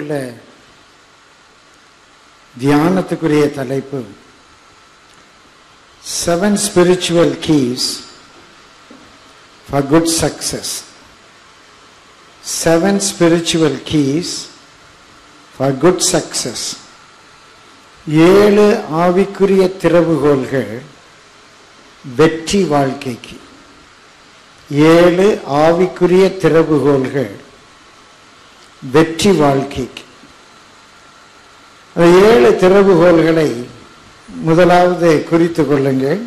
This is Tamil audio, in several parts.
உள்ள தியானத்துக்குரிய தலைப்பு seven spiritual keys for good success seven spiritual keys for good success ஏழு ஆவிக்குரிய திறவுகோல்கள் வெற்றி வாழ்க்கைக்கு ஏழு ஆவிக்குரிய திறவுகோல்கள் வெற்றி வாழ்க்கைக்கு அந்த ஏழு திறவுகோல்களை முதலாவது குறித்து கொள்ளுங்கள்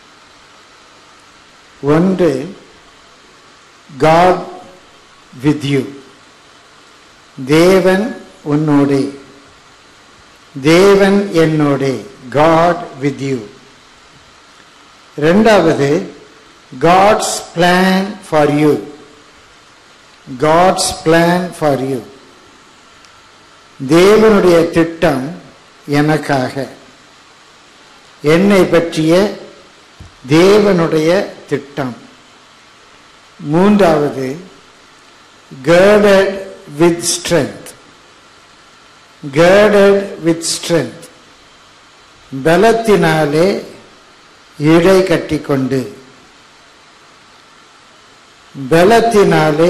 ஒன்று காட் வித் யூ தேவன் உன்னோடே தேவன் என்னோடே காட் வித் யூ ரெண்டாவது God's plan for you God's plan for you தேவனுடைய திட்டம் எனக்காக என்னை பற்றிய தேவனுடைய திட்டம் மூன்றாவது girded with strength girded with strength பலத்தினாலே இடை கட்டிக்கொண்டு பலத்தினாலே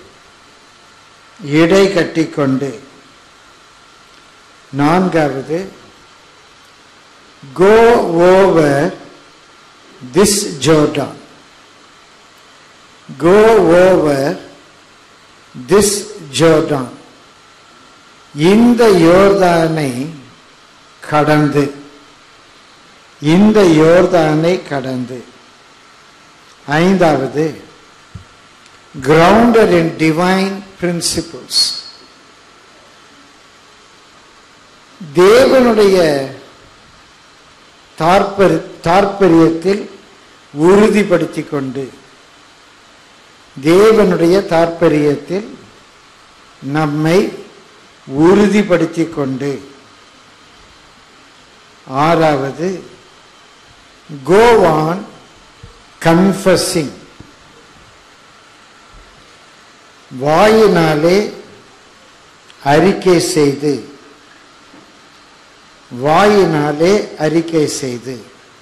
இடை கட்டிக்கொண்டு நான்காவது go over this Jordan go over this Jordan இந்த யோர்தானை கடந்து இந்த யோர்தானை கடந்து ஐந்தாவது grounded in divine principles தேவனுடைய தாற்பரி தாற்பரியத்தில் உறுதிப்படுத்திக் கொண்டு தேவனுடைய தாற்பரியத்தில் நம்மை உறுதிப்படுத்திக் கொண்டு ஆறாவது கோவான் கன்ஃபஸிங் வாயினாலே அறிக்கை செய்து வாயினாலே அறிக்கை செய்து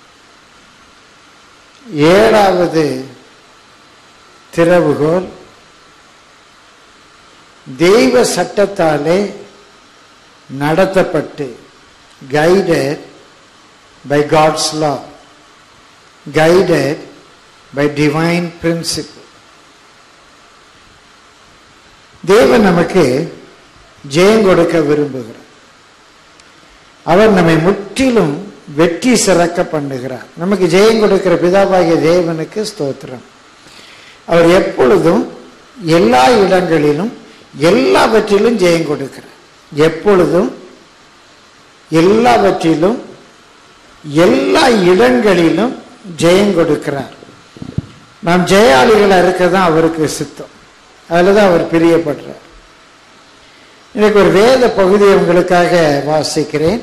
ஏழாவது திறவுகோல் தெய்வ சட்டத்தாலே நடத்தப்பட்டு guided by God's law guided by divine principle தேவன் நமக்கு ஜெயம் கொடுக்க விரும்புகிறார் அவர் நம்மை முற்றிலும் வெற்றி சிறக்க பண்ணுகிறார் நமக்கு ஜெயம் கொடுக்கிற பிதாவாகிய தேவனுக்கு ஸ்தோத்திரம் அவர் எப்பொழுதும் எல்லா இடங்களிலும் எல்லாவற்றிலும் ஜெயம் கொடுக்கிறார் எப்பொழுதும் எல்லாவற்றிலும் எல்லா இடங்களிலும் ஜெயம் கொடுக்கிறார் நாம் ஜெயாளிகளா இருக்க தான் அவருக்கு சித்தம் அதில் தான் அவர் பிரியப்படுறார் எனக்கு ஒரு வேத பகுதியை உங்களுக்காக வாசிக்கிறேன்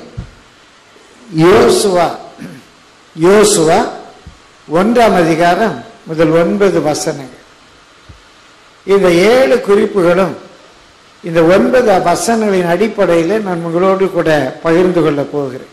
யோசுவா யோசுவா ஒன்றாம் அதிகாரம் முதல் ஒன்பது வசனங்கள் இந்த ஏழு குறிப்புகளும் இந்த ஒன்பது வசனங்களின் அடிப்படையில் நான் உங்களோடு கூட பகிர்ந்து கொள்ள போகிறேன்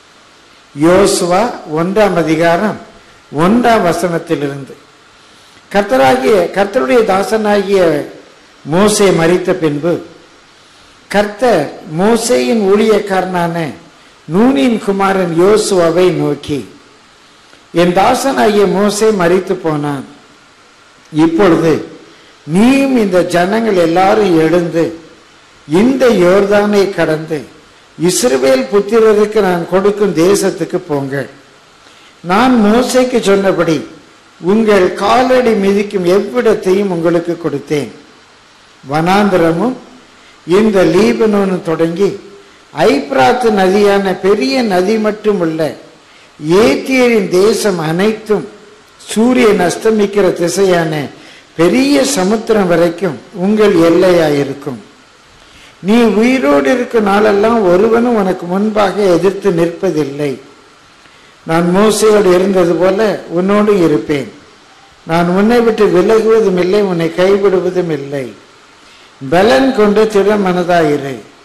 யோசுவா ஒன்றாம் அதிகாரம் ஒன்றாம் வசனத்திலிருந்து கர்த்தராகிய கர்த்தருடைய தாசனாகிய மோசே மறித்த பின்பு கர்த்தர் மோசேயின் ஊழியக்காரனான நூனின் குமாரன் யோசுவாவை நோக்கி என் தாசனாகிய மோசே மறித்து போனான் இப்பொழுது நீயும் இந்த ஜனங்கள் எல்லாரும் எழுந்து இந்த யோர்தானை கடந்து இஸ்ரவேல் புத்திரருக்கு நான் கொடுக்கும் தேசத்துக்கு போங்கள் நான் மோசைக்கு சொன்னபடி உங்கள் காலடி மிதிக்கும் எவ்விடத்தையும் உங்களுக்கு கொடுத்தேன் வனாந்திரமும் இந்த லீபனோனும் தொடங்கி ஐப்ராத்து நதியான பெரிய நதி மட்டும் உள்ள ஏத்தியரின் தேசம் அனைத்தும் சூரியன் அஸ்தமிக்கிற திசையான பெரிய சமுத்திரம் வரைக்கும் உங்கள் எல்லையாயிருக்கும் நீ உயிரோடு இருக்கும் நாளெல்லாம் ஒருவனும் உனக்கு முன்பாக எதிர்த்து நிற்பதில்லை நான் மோசையோடு இருந்தது போல உன்னோடு இருப்பேன் நான் உன்னை விட்டு விலகுவதும் இல்லை உன்னை கைவிடுவதும் இல்லை பலன் கொண்டு திடமனதாயிரு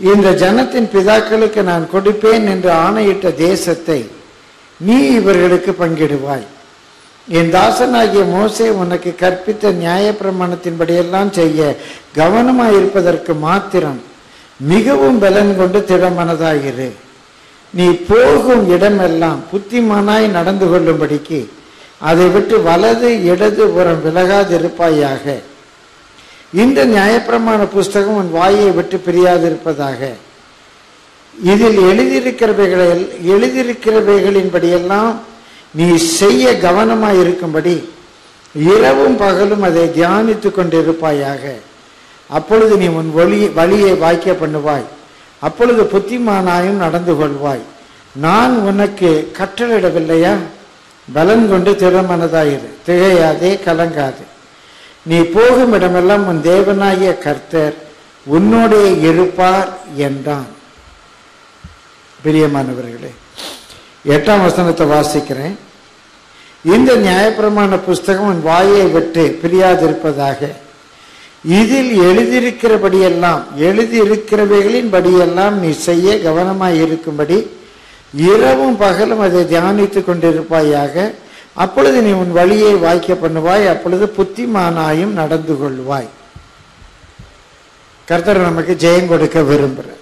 இந்த ஜனத்தின் பிதாக்களுக்கு நான் கொடுப்பேன் என்று ஆணையிட்ட தேசத்தை நீ இவர்களுக்கு பங்கிடுவாய் என் தாசனாகிய மோசே உனக்கு கற்பித்த நியாயப்பிரமாணத்தின்படியெல்லாம் செய்ய கவனமாயிருப்பதற்கு மாத்திரம் மிகவும் பலன் கொண்டு திடமனதாயிரு நீ போகும் இடமெல்லாம் புத்திமானாய் நடந்து கொள்ளும்படிக்கு அதை விட்டு வலது இடது புறம் விலகாதிருப்பாயாக இந்த நியாயப்பிரமாண புஸ்தகம் உன் வாயை விட்டு பிரியாதிருப்பதாக இதில் எழுதியிருக்கிறவைகளை எழுதியிருக்கிறவைகளின்படியெல்லாம் நீ செய்ய கவனமாய் இருக்கும்படி இரவும் பகலும் அதை தியானித்துக் கொண்டிருப்பாயாக அப்பொழுது நீ உன் வழி வழியை வாய்க்க பண்ணுவாய் அப்பொழுது புத்திமானாயும் நடந்து கொள்வாய் நான் உனக்கு கட்டளிடவில்லையா பலன் கொண்டு திறமனதாயிரு திகையாதே கலங்காதே நீ போகும் இடமெல்லாம் உன் தேவனாகிய கர்த்தர் உன்னோடே இருப்பார் என்றான் பிரியமானவர்களே எட்டாம் வசனத்தை வாசிக்கிறேன் இந்த நியாயப்பிரமாண புஸ்தகம் உன் வாயை விட்டு பிரியாதிருப்பதாக இதில் எழுதியிருக்கிறபடியெல்லாம் எழுதியிருக்கிறவைகளின் படியெல்லாம் நீ செய்ய கவனமாய் இருக்கும்படி இரவும் பகலும் அதை தியானித்துக் கொண்டிருப்பாயாக அப்பொழுது நீ உன் வழியை வாய்க்க பண்ணுவாய் அப்பொழுது புத்திமானாயும் நடந்து கொள்வாய் கர்த்தர் நமக்கு ஜெயம் கொடுக்க விரும்புகிறார்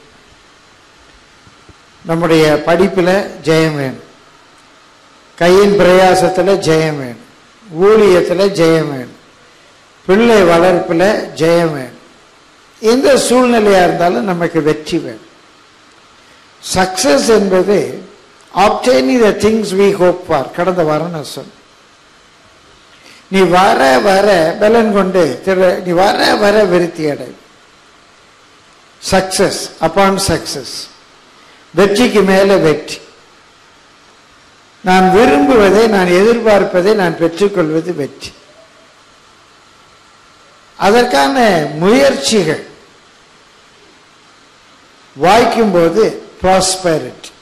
நம்முடைய படிப்பில் ஜெயம் வேணும் கையின் பிரயாசத்தில் ஜெயம் வேணும் ஊழியத்தில் ஜெயம் வேணும் பிள்ளை வளர்ப்பில் ஜெயம் வேணும் எந்த சூழ்நிலையாக இருந்தாலும் நமக்கு வெற்றி வேணும் சக்சஸ் என்பது obtaining the things we hope for கடந்த வாரம் நான் சொன்னேன் நீ வர வர பலன் கொண்டு திரு நீ வர வர விருத்தி அடை சக்சஸ் அப்பான் சக்சஸ் வெற்றிக்கு மேல வெற்றி நான் விரும்புவதை நான் எதிர்பார்ப்பதை நான் பெற்றுக்கொள்வது வெற்றி அதற்கான முயற்சிகள் வாய்க்கும்போது ப்ராஸ்பரிட்டி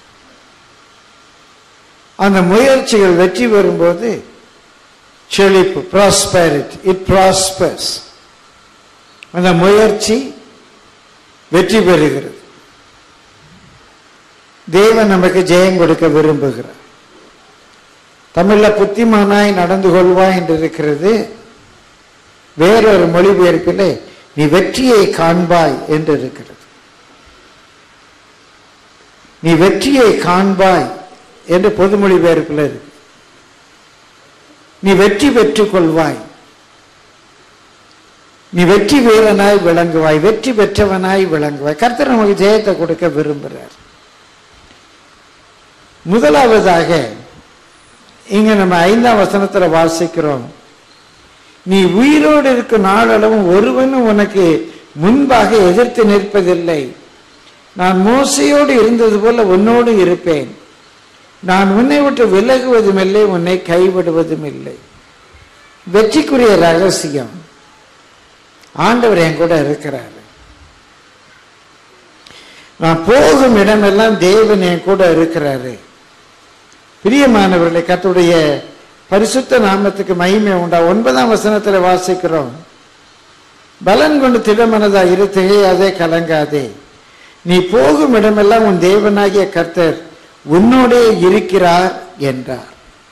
அந்த முயற்சிகள் வெற்றி பெறும்போது செழிப்பு ப்ராஸ்பரிட்டி இட் ப்ராஸ்பர்ஸ் அந்த முயற்சி வெற்றி பெறுகிறது தேவன் நமக்கு ஜெயம் கொடுக்க விரும்புகிறார் தமிழ்ல புத்திமானாய் நடந்து கொள்வாய் என்று இருக்கிறது வேறொரு மொழிபெயர்ப்பிலே நீ வெற்றியை காண்பாய் என்று இருக்கிறது நீ வெற்றியை காண்பாய் என்று பொதுமொழி பெயர்ப்பில் இருக்கு நீ வெற்றி பெற்றுக் கொள்வாய் நீ வெற்றி வீரனாய் விளங்குவாய் வெற்றி பெற்றவனாய் விளங்குவாய் கர்த்தர் நமக்கு ஜெயத்தை கொடுக்க விரும்புகிறார் முதலாவதாக இங்க நம்ம ஐந்தாம் வசனத்துல வாசிக்கிறோம் நீ உயிரோடு இருக்கும் நாளளவும் ஒருவனும் உனக்கு முன்பாக எதிர்த்து நிற்பதில்லை நான் மோசையோடு இருந்தது போல உன்னோடு இருப்பேன் நான் உன்னை விட்டு விலகுவதும் இல்லை உன்னை கைவிடுவதும் இல்லை வெற்றிக்குரிய ரகசியம் ஆண்டவர் என் கூட இருக்கிறார் நான் போகும் இடமெல்லாம் தேவன் என் கூட இருக்கிறாரு பிரியமானவர்களை கத்துடைய பரிசுத்த நாமத்துக்கு மகிமை உண்டா ஒன்பதாம் வசனத்தில் வாசிக்கிறோம் பலன் கொண்டு திடமனதா இரு திகையாதே கலங்காதே நீ போகும் இடமெல்லாம் உன் தேவனாகிய கர்த்தர் உன்னோடே இருக்கிறார் என்றார்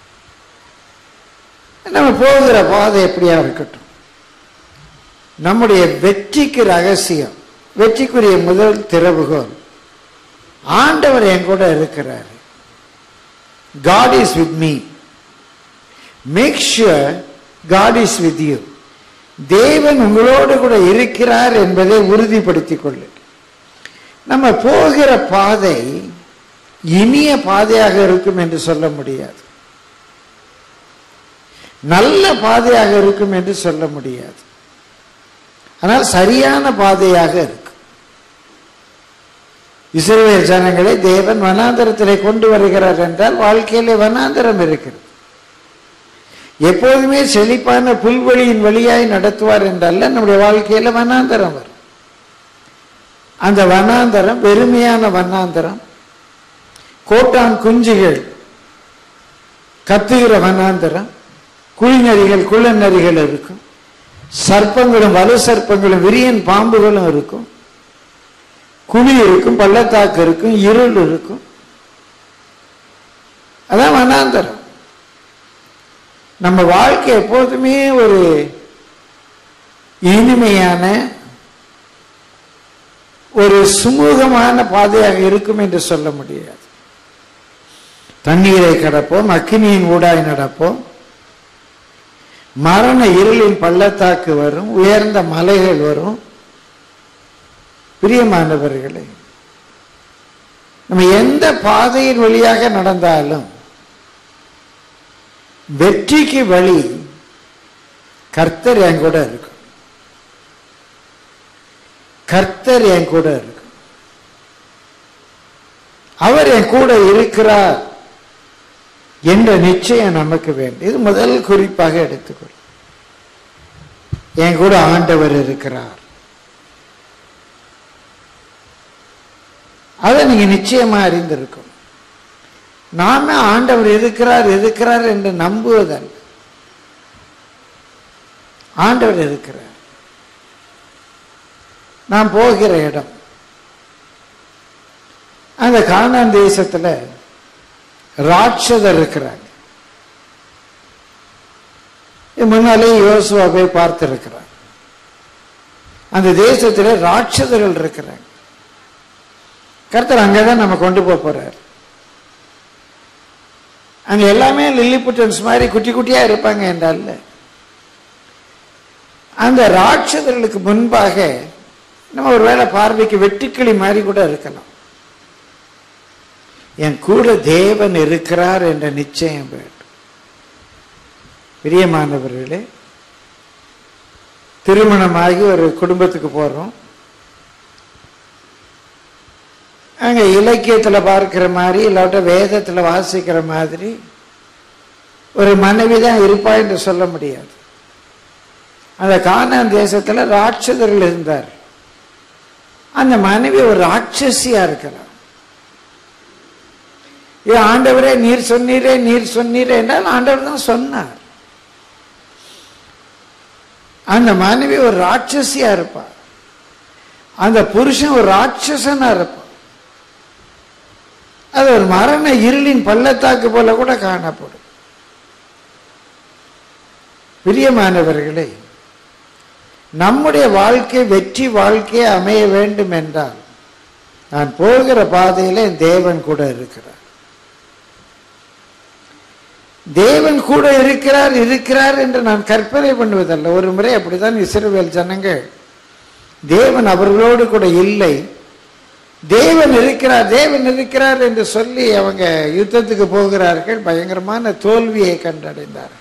நம்ம போகிற பாதை எப்படியா இருக்கட்டும் நம்முடைய வெற்றிக்கு ரகசியம் வெற்றிக்குரிய முதல் திறவுகோல் ஆண்டவர் என் கூட இருக்கிறார் God is with me make sure God is with you தேவன் உங்களோடு கூட இருக்கிறார் என்பதை உறுதிப்படுத்திக் கொள்ளு நம்ம போகிற பாதை இனிய பாதையாக இருக்கும் என்று சொல்ல முடியாது நல்ல பாதையாக இருக்கும் என்று சொல்ல முடியாது ஆனால் சரியான பாதையாக இருக்கு இஸ்ரேல் ஜனங்களை தேவன் வனாந்தரத்திலே கொண்டு வருகிறார் என்றால் வாழ்க்கையிலே வனாந்தரம் இருக்கிறது எப்போதுமே செழிப்பான புல்வெளியின் வழியாய் நடத்துவார் என்றல்ல நம்முடைய வாழ்க்கையில வனாந்தரம் வரும் அந்த வனாந்தரம் வெறுமையான வனாந்தரம் கோட்டான் குஞ்சுகள் கத்துகிற வனாந்தரம் குழிநரிகள் குளநரிகள் இருக்கும் சர்ப்பங்களும் வலு சர்ப்பங்களும் விரியன் பாம்புகளும் இருக்கும் குழி இருக்கும் பள்ளத்தாக்கு இருக்கும் இருள் இருக்கும் அதான் வனாந்தரம் நம்ம வாழ்க்கை எப்போதுமே ஒரு இனிமையான ஒரு சுமூகமான பாதையாக இருக்கும் என்று சொல்ல முடியாது தண்ணீரை கடப்போம் அக்கினியின் ஊடாய் நடப்போம் மரண இருளின் பள்ளத்தாக்கு வரும் உயர்ந்த மலைகள் வரும் பிரியமானவர்களே நம்ம எந்த பாதையின் வழியாக நடந்தாலும் வெற்றிக்கு வழி கர்த்தர் என் கூட இருக்கும் கர்த்தர் என் கூட இருக்கும் அவர் என் கூட இருக்கிறார் என்ற நிச்சயம் நமக்கு வேண்டும் இது முதல் குறிப்பாக எடுத்துக்கொள் என் கூட ஆண்டவர் இருக்கிறார் அதை நீங்க நிச்சயமா அறிந்திருக்கும் நாம ஆண்டவர் இருக்கிறார் இருக்கிறார் என்று நம்புவதல்ல ஆண்டவர் இருக்கிறார் நான் போகிற இடம் அந்த கானான் தேசத்துல ராட்சதர் இருக்கிறாங்க முன்னாலே யோசுவா போய் பார்த்திருக்கிறார் அந்த தேசத்துல ராட்சதர்கள் இருக்கிறாங்க கர்த்தர் அங்கதான் நம்ம கொண்டு போக போறார் அங்க எல்லாமே லில்லிபுட்டன்ஸ் மாதிரி குட்டி குட்டியா இருப்பாங்க என்றால் அந்த ராட்சதர்களுக்கு முன்பாக நம்ம ஒருவேளை பார்வைக்கு வெட்டுக்கிளி மாதிரி கூட இருக்கலாம் என் கூட தேவன் இருக்கிறார் என்ற நிச்சயம் வேண்டும் பிரியமானவர்களே திருமணமாகி ஒரு குடும்பத்துக்கு போறோம் அங்க இலக்கியத்துல பார்க்கிற மாதிரி இல்லாட்ட வேதத்துல வாசிக்கிற மாதிரி ஒரு மனைவி தான் இருப்பா என்று சொல்ல முடியாது அந்த கானான் தேசத்துல ராட்சதர்கள் இருந்தார் அந்த மனைவி ஒரு ராட்சசியா இருக்கிறார் ஏ ஆண்டவரே நீர் சொன்னீரே நீர் சொன்னீரே என்றால் ஆண்டவர் தான் சொன்னார் அந்த மனைவி ஒரு ராட்சசியா இருப்பார் அந்த புருஷன் ஒரு ராட்சசனா இருப்பான் அது ஒரு மரண இருளின் பள்ளத்தாக்கு போல கூட காணப்படும் பிரியமானவர்களே நம்முடைய வாழ்க்கை வெற்றி வாழ்க்கை அமைய வேண்டும் என்றால் நான் போகிற பாதையில என் தேவன் கூட இருக்கிறார் தேவன் கூட இருக்கிறார் இருக்கிறார் என்று நான் கற்பனை பண்ணுவதல்ல ஒரு முறை அப்படித்தான் இஸ்ரவேல் ஜனங்கள் தேவன் அவர்களோடு கூட இல்லை தேவன் இருக்கிறார் தேவன் இருக்கிறார் என்று சொல்லி அவங்க யுத்தத்துக்கு போகிறார்கள் பயங்கரமான தோல்வியை கண்டடைந்தார்கள்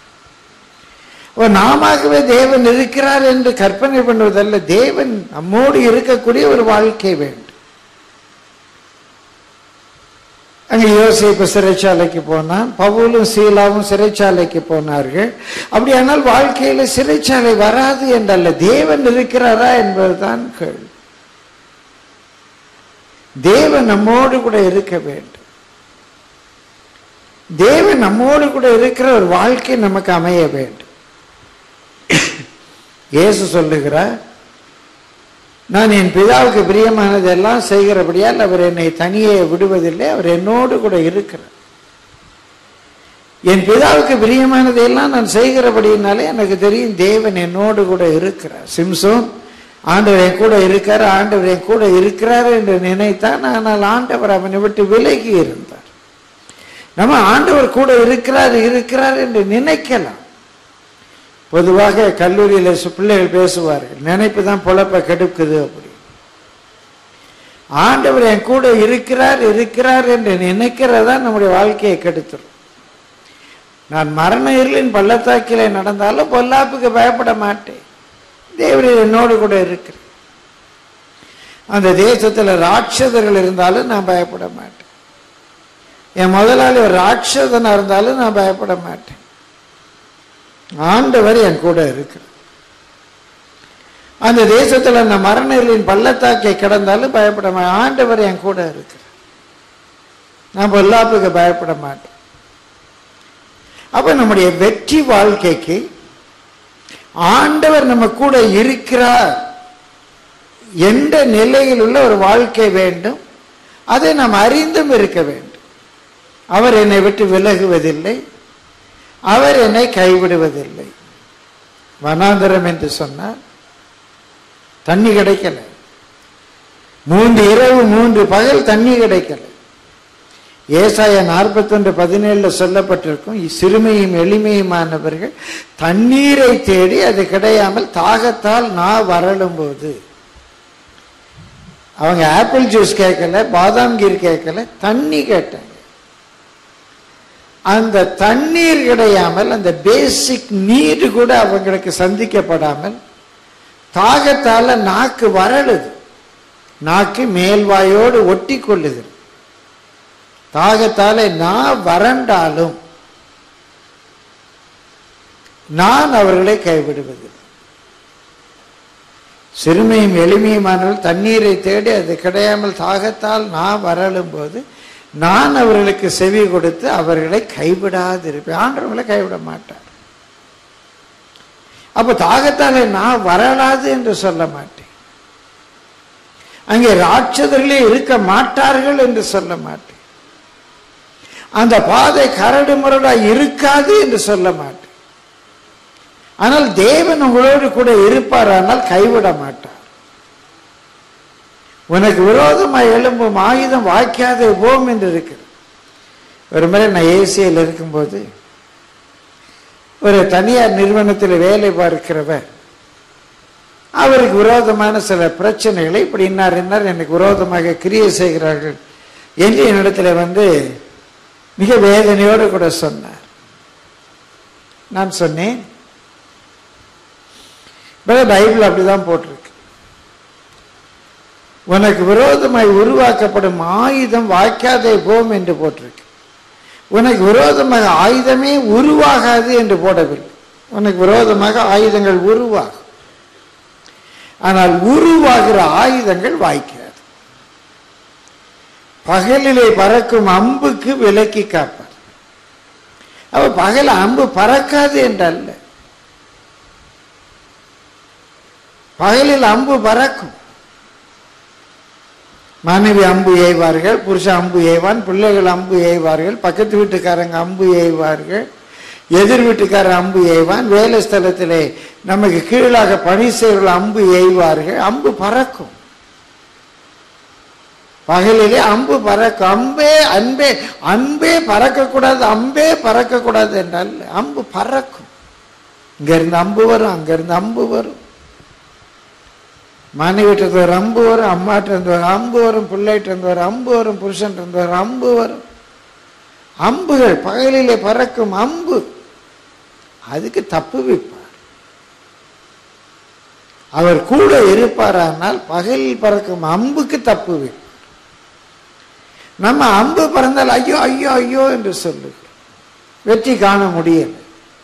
நாமவே தேவன் இருக்கிறார் என்று கற்பனை பண்ணுவதல்ல தேவன் நம்மோடு இருக்கக்கூடிய ஒரு வாழ்க்கை வேண்டும் அங்க யோசிப்பு சிறைச்சாலைக்கு போனான் பவுலும் சீலாவும் சிறைச்சாலைக்கு போனார்கள் அப்படியானால் வாழ்க்கையில சிறைச்சாலை வராது என்றல்ல தேவன் இருக்கிறாரா என்பதுதான் கேள்வி தேவன் நம்மோடு கூட இருக்க வேண்டும் தேவன் நம்மோடு கூட இருக்கிற ஒரு வாழ்க்கை நமக்கு அமைய வேண்டும் இயேசு சொல்லுகிறார் நான் என் பிதாவுக்கு பிரியமானதெல்லாம் செய்கிறபடியால் அவர் என்னை தனியே விடுவதில்லை அவர் என்னோடு கூட இருக்கிறார் என் பிதாவுக்கு பிரியமானதையெல்லாம் நான் செய்கிறபடினாலே எனக்கு தெரியும் தேவன் என்னோடு கூட இருக்கிறார் சிம்சோன் ஆண்டவர் என் கூட இருக்கார் ஆண்டவர் என் கூட இருக்கிறார் என்று நினைத்தான் ஆனால் ஆண்டவர் அவனை விட்டு விலகி இருந்தார் நம்ம ஆண்டவர் கூட இருக்கிறார் இருக்கிறார் என்று நினைக்கலாம் பொதுவாக கல்லூரியில் பிள்ளைகள் பேசுவார்கள் நினைப்பு தான் பொழப்ப கெடுக்குது அப்படி ஆண்டவர் என் கூட இருக்கிறார் இருக்கிறார் என்று நினைக்கிறதா நம்முடைய வாழ்க்கையை கெடுத்துரும் நான் மரண இருளின் பள்ளத்தாக்கிலே நடந்தாலும் பொல்லாப்புக்கு பயப்பட மாட்டேன் தேவரீர் என்னோடு கூட இருக்கிறேன் அந்த தேசத்தில் ராட்சதர்கள் இருந்தாலும் நான் பயப்பட மாட்டேன் என் முதலாளி ஒரு ராட்சதனா இருந்தாலும் நான் பயப்பட மாட்டேன் ஆண்டவர் என் கூட இருக்கிறார் அந்த தேசத்துல அந்த மரணங்களின் பள்ளத்தாக்கை கடந்தாலும் பயப்பட மாட்டேன் ஆண்டவர் என் கூட இருக்கிறார் நான் பொல்லாப்புக்கு பயப்பட மாட்டேன் அப்ப நம்முடைய வெற்றி வாழ்க்கைக்கு ஆண்டவர் நம்ம கூட இருக்கிறார் எந்த நிலையில் உள்ள ஒரு வாழ்க்கை வேண்டும் அதை நாம் அறிந்தும் இருக்க வேண்டும் அவர் என்னை விட்டு விலகுவதில்லை அவர் என்னை கைவிடுவதில்லை வனாந்தரம் என்று சொன்னார் தண்ணி கிடைக்கல மூன்று இரவு மூன்று பகல் தண்ணி கிடைக்கல ஏசாய நாற்பத்தொன்று பதினேழுல சொல்லப்பட்டிருக்கும் சிறுமையும் எளிமையுமானவர்கள் தண்ணீரை தேடி அது கிடையாமல் தாகத்தால் நான் வரலும் போது அவங்க ஆப்பிள் ஜூஸ் கேட்கல பாதாம் கீர் கேட்கல தண்ணி கேட்டாங்க அந்த தண்ணீர் கிடையாமல் அந்த பேசிக் நீர் கூட அவங்களுக்கு சந்திக்கப்படாமல் தாகத்தால நாக்கு வரலுது நாக்கு மேல்வாயோடு ஒட்டி கொள்ளுது தாகத்தால நான் வறண்டாலும் நான் அவர்களை கைவிடுவதில்லை சிறுமையும் எளிமையுமானவர்கள் தண்ணீரை தேடி அது கிடையாமல் தாகத்தால் நான் வரலும் போது நான் அவர்களுக்கு செவி கொடுத்து அவர்களை கைவிடாது இருப்பேன் ஆண்டவர்களை கைவிட மாட்டார் அப்ப தாகத்தாலே நான் வரலாது என்று சொல்ல மாட்டேன் அங்கே ராட்சதர்களே இருக்க மாட்டார்கள் என்று சொல்ல மாட்டேன் அந்த பாதை கரடு முரடா இருக்காது என்று சொல்ல மாட்டேன் ஆனால் தேவன் உங்களோடு கூட இருப்பார் ஆனால் கைவிட மாட்டார் உனக்கு விரோதமாக எழும்பும் ஆயுதம் வாய்க்காதே போம் என்று இருக்கிறது ஒரு முறை நான் ஏசியில் இருக்கும்போது ஒரு தனியார் நிறுவனத்தில் வேலை பார்க்கிறவர் அவருக்கு விரோதமான சில பிரச்சனைகளை இப்படி இன்னார் இன்னார் எனக்கு விரோதமாக கிரியை செய்கிறார்கள் என்று என்னிடத்தில் வந்து மிக வேதனையோடு கூட சொன்னார் நான் சொன்னேன் பைபிள் அப்படிதான் போட்டிருக்கு உனக்கு விரோதமாய் உருவாக்கப்படும் ஆயுதம் வாய்க்காதே போம் என்று போட்டிருக்கு உனக்கு விரோதமாக ஆயுதமே உருவாகாது என்று போடவில்லை உனக்கு விரோதமாக ஆயுதங்கள் உருவாகும் ஆனால் உருவாகிற ஆயுதங்கள் வாய்க்காது பகலிலே பறக்கும் அம்புக்கு விலக்கி காப்பார் அவ பகல் அம்பு பறக்காது என்றல்ல பகலில் அம்பு பறக்கும் மனைவி அம்பு எய்வார்கள் புருஷன் அம்பு எய்வான் பிள்ளைகள் அம்பு எய்வார்கள் பக்கத்து வீட்டுக்காரங்க அம்பு எய்வார்கள் எதிர் வீட்டுக்காரர் அம்பு எய்வான் வேலை ஸ்தலத்திலே நமக்கு கீழாக பணி செய்வர்கள் அம்பு எய்வார்கள் அம்பு பறக்கும் பகலிலே அம்பு பறக்கும் அம்பே அன்பே அன்பே பறக்கக்கூடாது அம்பே பறக்கக்கூடாது என்றால் அம்பு பறக்கும் இங்க இருந்து அம்பு வரும் அங்க இருந்து அம்பு வரும் மனைவிட்டு ஒரு அம்பு வரும் அம்மாட்ட இருந்து ஒரு அம்பு வரும் பிள்ளைகிட்ட இருந்து ஒரு அம்பு வரும் புருஷன் இருந்து ஒரு அம்பு வரும் அம்புகள் பகலிலே பறக்கும் அம்பு அதுக்கு தப்பு வைப்பார் அவர் கூட இருப்பாரானால் பகலில் பறக்கும் அம்புக்கு தப்பு வைப்பார் நம்ம அம்பு பறந்தால் ஐயோ ஐயோ ஐயோ என்று சொல்லுகிறோம் வெற்றி காண முடியல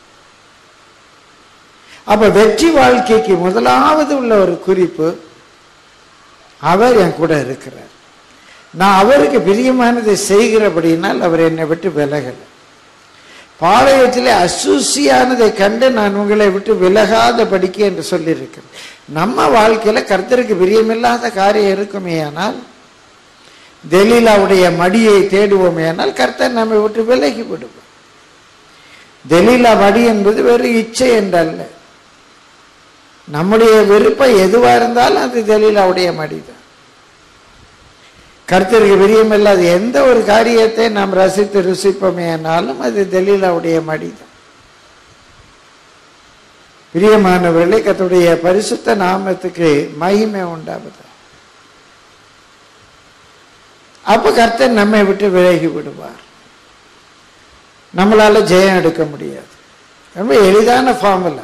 அப்ப வெற்றி வாழ்க்கைக்கு முதலாவது உள்ள ஒரு குறிப்பு அவர் என் கூட இருக்கிறார் நான் அவருக்கு பிரியமானதை செய்கிறபடினால் அவர் என்னை விட்டு விலகலை பாளையத்திலே அசூசியானதை கண்டு நான் உங்களை விட்டு விலகாத படிக்க என்று சொல்லியிருக்கிறேன் நம்ம வாழ்க்கையில கர்த்தருக்கு பிரியமில்லாத காரியம் இருக்குமே ஆனால் தெலீலாவுடைய மடியை தேடுவோமே ஆனால் கர்த்தர் நம்மை விட்டு விலகி விடுவோம் தெலீலா மடி என்பது வெறும் இச்சை என்றல்ல நம்முடைய விருப்பம் எதுவா இருந்தாலும் அது தெலீலாவுடைய மடிதான் கர்த்தருக்கு விரியமில்லாத எந்த ஒரு காரியத்தை நாம் ரசித்து ருசிப்போமே ஆனாலும் அது தெலீலாவுடைய மடிதான் பிரியமானவர்களே கர்த்தருடைய பரிசுத்த நாமத்துக்கு மகிமை உண்டாவது அப்ப கர்த்தர் நம்மை விட்டு விலகி விடுவார் நம்மளால ஜெயம் எடுக்க முடியாது ரொம்ப எளிதான ஃபார்முலா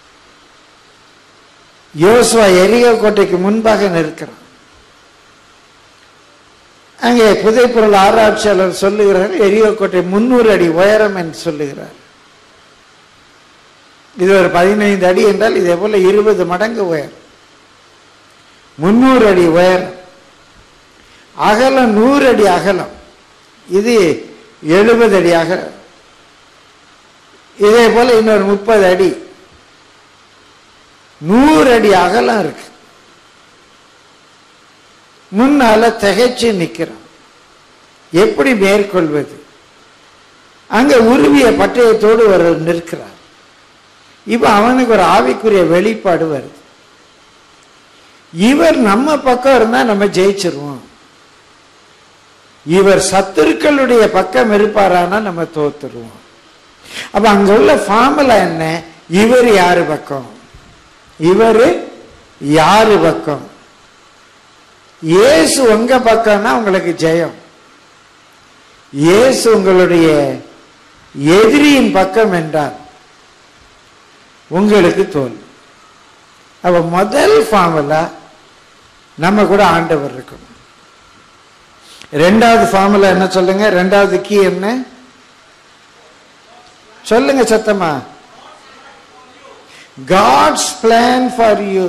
யோசுவா எரிகோ கோட்டைக்கு முன்பாக நிற்கிறான் அங்கே புதைப்பொருள் ஆராய்ச்சியாளர் சொல்லுகிறார் எரியோ கோட்டை முன்னூறு அடி உயரம் என்று சொல்லுகிறார் இது ஒரு பதினைந்து அடி என்றால் இதே போல இருபது மடங்கு உயரம் முன்னூறு அடி உயரம் அகலம் நூறு அடி அகலம் இது எழுபது அடி அகலம் இதே போல இன்னொரு முப்பது அடி நூறு அடி அகலம் இருக்கு முன்னால திகைச்சு நிற்கிறான் எப்படி மேற்கொள்வது அங்க உருவிய பட்டயத்தோடு ஒரு நிற்கிறார் இப்ப அவனுக்கு ஒரு ஆவிக்குரிய வெளிப்பாடு வருது இவர் நம்ம பக்கம் இருந்தா நம்ம ஜெயிச்சிருவோம் இவர் சத்துருக்களுடைய பக்கம் இருப்பாரானா நம்ம தோத்துருவோம் அப்ப அங்க உள்ள ஃபார்முலா என்ன இவர் யாரு பக்கம் இவர் யாரு பக்கம் இயேசு உங்க பக்கம்னா உங்களுக்கு ஜெயம் இயேசு உங்களுடைய எதிரியின் பக்கம் என்றால் உங்களுக்கு தோல் அப்ப முதல் ஃபார்முலா நம்ம கூட ஆண்டவர் இருக்கணும் ரெண்டாவது ஃபார்முலா என்ன சொல்லுங்க ரெண்டாவது கீ என்ன சொல்லுங்க சத்தமா காட்ஸ் பிளான் ஃபார் யூ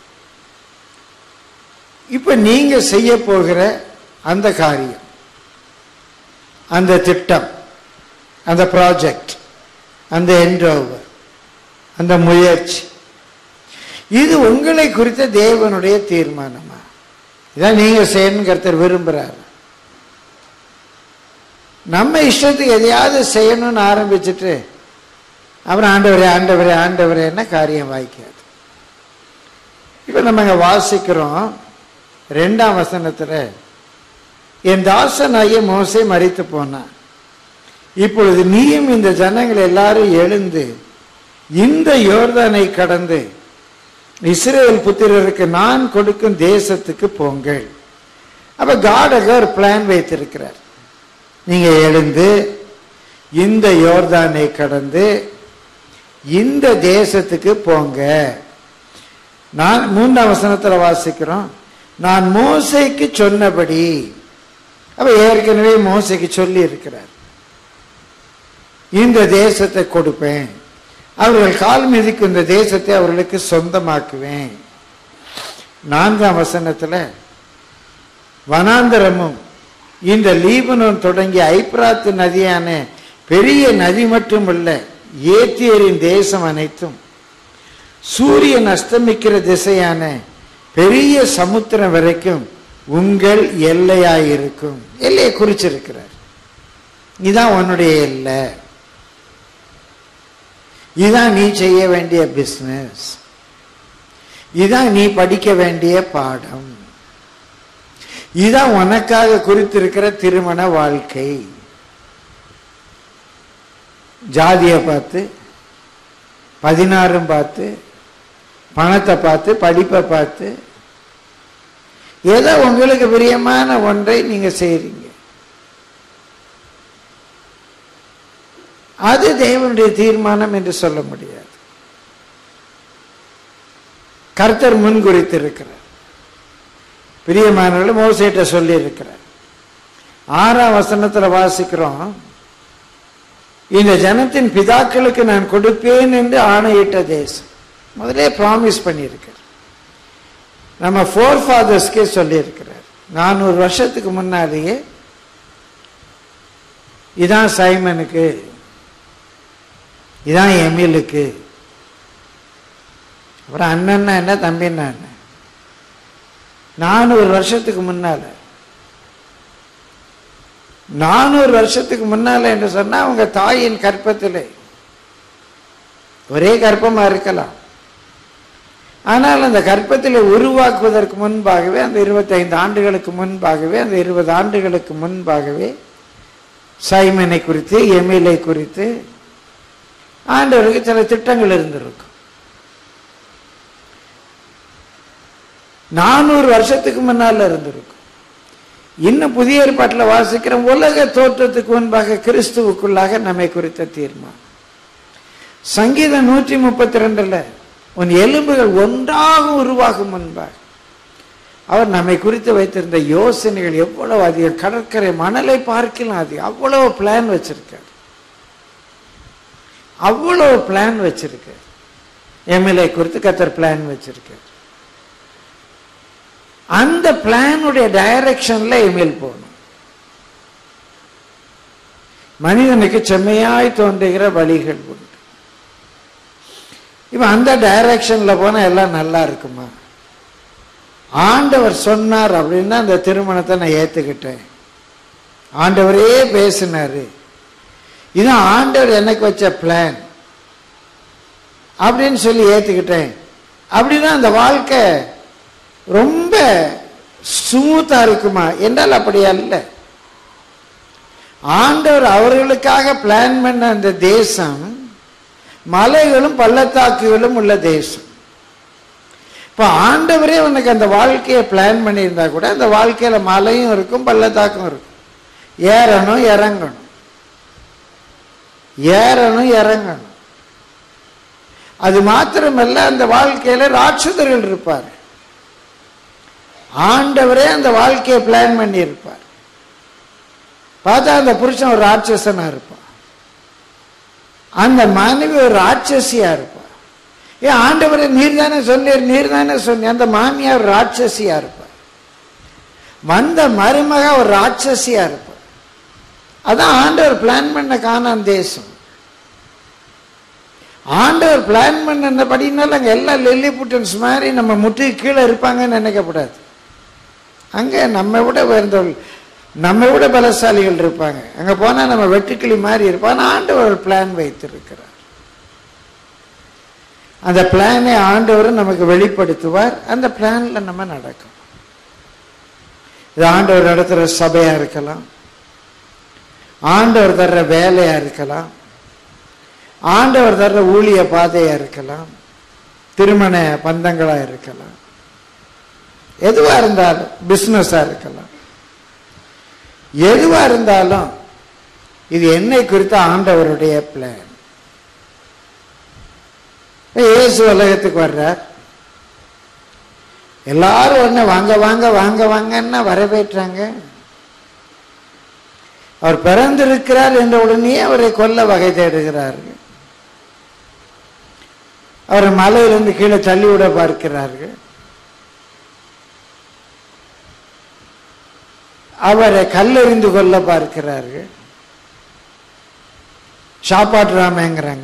இப்ப நீங்க செய்ய போகிற அந்த காரியம் அந்த திட்டம் அந்த ப்ராஜெக்ட் அந்த என்டோவர் அந்த முயற்சி இது உங்களை குறித்த தேவனுடைய தீர்மானமா இதான் நீங்க செய்யணும் கருத்தர் விரும்புறாரு நம்ம இஷ்டத்துக்கு எதையாவது செய்யணும்னு ஆரம்பிச்சுட்டு அப்புறம் ஆண்டவரே ஆண்டவரே ஆண்டவரே என்ன காரியம் வாய்க்காது இப்ப நம்ம இங்க வாசிக்கிறோம் ரெண்டாம் வசனத்துல என் தாசனாகிய மோசே மறித்து போனான் இப்பொழுது நீயும் இந்த ஜனங்கள் எல்லாரும் எழுந்து இந்த யோர்தானை கடந்து இஸ்ரேல் புத்திரருக்கு நான் கொடுக்கும் தேசத்துக்கு போங்கள் அப்ப காடக ஒரு பிளான் வைத்திருக்கிறார் நீங்க எழுந்து இந்த யோர்தானை கடந்து இந்த தேசத்துக்கு போங்க நான் மூன்றாம் வசனத்துல வாசிக்கிறோம் நான் மோசைக்கு சொன்னபடி அப்ப ஏற்கனவே மோசைக்கு சொல்லி இருக்கிறார் இந்த தேசத்தை கொடுப்பேன் அவர்கள் கால் மிதிக்கும் இந்த தேசத்தை அவர்களுக்கு சொந்தமாக்குவேன் நான்காம் வசனத்துல வனாந்தரமும் இந்த லீபனோன் தொடங்கி ஐப்ராத்து நதியான பெரிய நதி மட்டுமல்ல ஏத்தியரின் தேசம் அனைத்தும் சூரியன் அஸ்தமிக்கிற திசையான பெரிய சமுத்திரம் வரைக்கும் உங்கள் எல்லையாயிருக்கும் எல்லையை குறிச்சிருக்கிறார் இதான் உன்னுடைய எல்லை இதான் நீ செய்ய வேண்டிய பிசினஸ் இதான் நீ படிக்க வேண்டிய பாடம் இதான் உனக்காக குறித்திருக்கிற திருமண வாழ்க்கை ஜாதியை பார்த்து பதினாறும் பார்த்து பணத்தை பார்த்து படிப்பை பார்த்து ஏதோ உங்களுக்கு பிரியமான ஒன்றை நீங்க செய்றீங்க அது தேவனுடைய தீர்மானம் என்று சொல்ல முடியாது கர்த்தர் முன்குறித்து இருக்கிறார் பிரியமானவர்கள் மோசேட்ட சொல்லி இருக்கிறார் ஆறாம் வசனத்துல வாசிக்கிறோம் இந்த ஜனத்தின் பிதாக்களுக்கு நான் கொடுப்பேன் என்று ஆணையிட்ட தேசம் முதலே ப்ராமிஸ் பண்ணியிருக்கிறார் நம்ம ஃபோர் ஃபாதர்ஸ்க்கே சொல்லியிருக்கிறார் நானூறு வருஷத்துக்கு முன்னாலேயே இதான் சைமனுக்கு இதான் எமிலுக்கு அப்புறம் அண்ணன்னா என்ன தம்பின்னா என்ன நானூறு வருஷத்துக்கு முன்னால நானூறு வருஷத்துக்கு முன்னால என்று சொன்னா அவங்க தாயின் கற்பத்திலே ஒரே கற்பமா இருக்கலாம் ஆனால் அந்த கற்பத்தில் உருவாக்குவதற்கு முன்பாகவே அந்த இருபத்தைந்து ஆண்டுகளுக்கு முன்பாகவே அந்த இருபது ஆண்டுகளுக்கு முன்பாகவே சைமனை குறித்து எமிலை குறித்து ஆண்டவருக்கு சில திட்டங்கள் இருந்திருக்கும் நானூறு வருஷத்துக்கு முன்னால இருந்திருக்கும் இன்னும் புதிய ஏற்பாட்டில் வாசிக்கிற உலக தோற்றத்துக்கு முன்பாக கிறிஸ்துவுக்குள்ளாக நம்மை குறித்த தீர்மானம் சங்கீதம் நூற்றி முப்பத்தி ரெண்டுல உன் எலும்புகள் ஒன்றாக உருவாகும் முன்பாக அவர் நம்மை குறித்து வைத்திருந்த யோசனைகள் எவ்வளவு அதிகம் கடற்கரை மணலை பார்க்கலாம் அதிகம் அவ்வளவு பிளான் வச்சிருக்கார் அவ்வளவு பிளான் வச்சிருக்கார் எம்எல்ஏ குறித்து கத்தர் பிளான் வச்சிருக்கார் அந்த பிளானுடைய டைரக்ஷன்ல எம்எல் போகணும் மனிதனுக்கு செம்மையாய் தோன்றுகிற வழிகள் உண்டு இப்ப அந்த டைரக்ஷன்ல போனா எல்லாம் நல்லா இருக்குமா ஆண்டவர் சொன்னார் அப்படின்னா அந்த திருமணத்தை நான் ஏத்துக்கிட்டேன் ஆண்டவரே பேசினாரு இதான் ஆண்டவர் எனக்கு வச்ச பிளான் அப்படின்னு சொல்லி ஏத்துக்கிட்டேன் அப்படின்னா அந்த வாழ்க்கை ரொம்ப ஸ்மூத்தா இருக்குமா என்றால் அப்படி அல்ல ஆண்டவர் அவர்களுக்காக பிளான் பண்ண அந்த தேசம் மலைகளும் பள்ளத்தாக்குகளும் உள்ள தேசம் இப்போ ஆண்டவரே உனக்கு அந்த வாழ்க்கையை பிளான் பண்ணியிருந்தா கூட அந்த வாழ்க்கையில மலையும் இருக்கும் பள்ளத்தாக்கும் இருக்கும் ஏறணும் இறங்கணும் ஏறணும் இறங்கணும் அது மாத்திரமல்ல அந்த வாழ்க்கையில ராட்சதர்கள் இருப்பார் ஆண்டவரே அந்த வாழ்க்கையை பிளான் பண்ணியிருப்பார் பார்த்தா அந்த புருஷன் ஒரு ராட்சசனா இருப்பான் அந்த மனைவி ஒரு ராட்சசியா இருப்பா ஏன் ஆண்டவரை நீர் தானே சொன்னீர் நீர் தானே சொன்னீர் அந்த மாமியார் ராட்சசியா இருப்பா வந்த மருமக ஒரு ராட்சசியா இருப்பா அதான் ஆண்டவர் பிளான் பண்ண காணான் தேசம் ஆண்டவர் பிளான் பண்ணபடினால அங்க எல்லாம் லெல்லி புட்டன்ஸ் மாதிரி நம்ம முட்டுக்கு கீழே இருப்பாங்கன்னு நினைக்கப்படாது அங்க நம்ம விட உயர்ந்தவர்கள் நம்ம விட பலசாலிகள் இருப்பாங்க அங்க போனா நம்ம வெட்டுக்கிளி மாதிரி இருப்போம் ஆனா ஆண்டவர் ஒரு பிளான் வைத்திருக்கிறார் அந்த பிளானை ஆண்டவர் நமக்கு வெளிப்படுத்துவார் அந்த பிளான்ல நம்ம நடக்கும் இது ஆண்டவர் நடத்துற சபையா இருக்கலாம் ஆண்டவர் தர்ற வேலையா இருக்கலாம் ஆண்டவர் தர்ற ஊழிய பாதையா இருக்கலாம் திருமண பந்தங்களா இருக்கலாம் எதுவா இருந்தாலும் பிசினஸா இருக்கலாம் எதுவா இருந்தாலும் இது என்னை குறித்த ஆண்டவருடைய பிளான் இயேசு உலகத்துக்கு வர்றார் எல்லாரும் ஒண்ணு வாங்க வாங்க வாங்க வாங்கன்னா வரவேற்றாங்க அவர் பிறந்திருக்கிறார் என்ற உடனே அவரை கொல்ல வகை தேடுகிறார்கள் அவரை மலையிலிருந்து கீழே தள்ளிவிட பார்க்கிறார்கள் அவரை கல்லெறிந்து கொல்ல பார்க்கிறார்கள் சாப்பாட்டுறாமங்கிறாங்க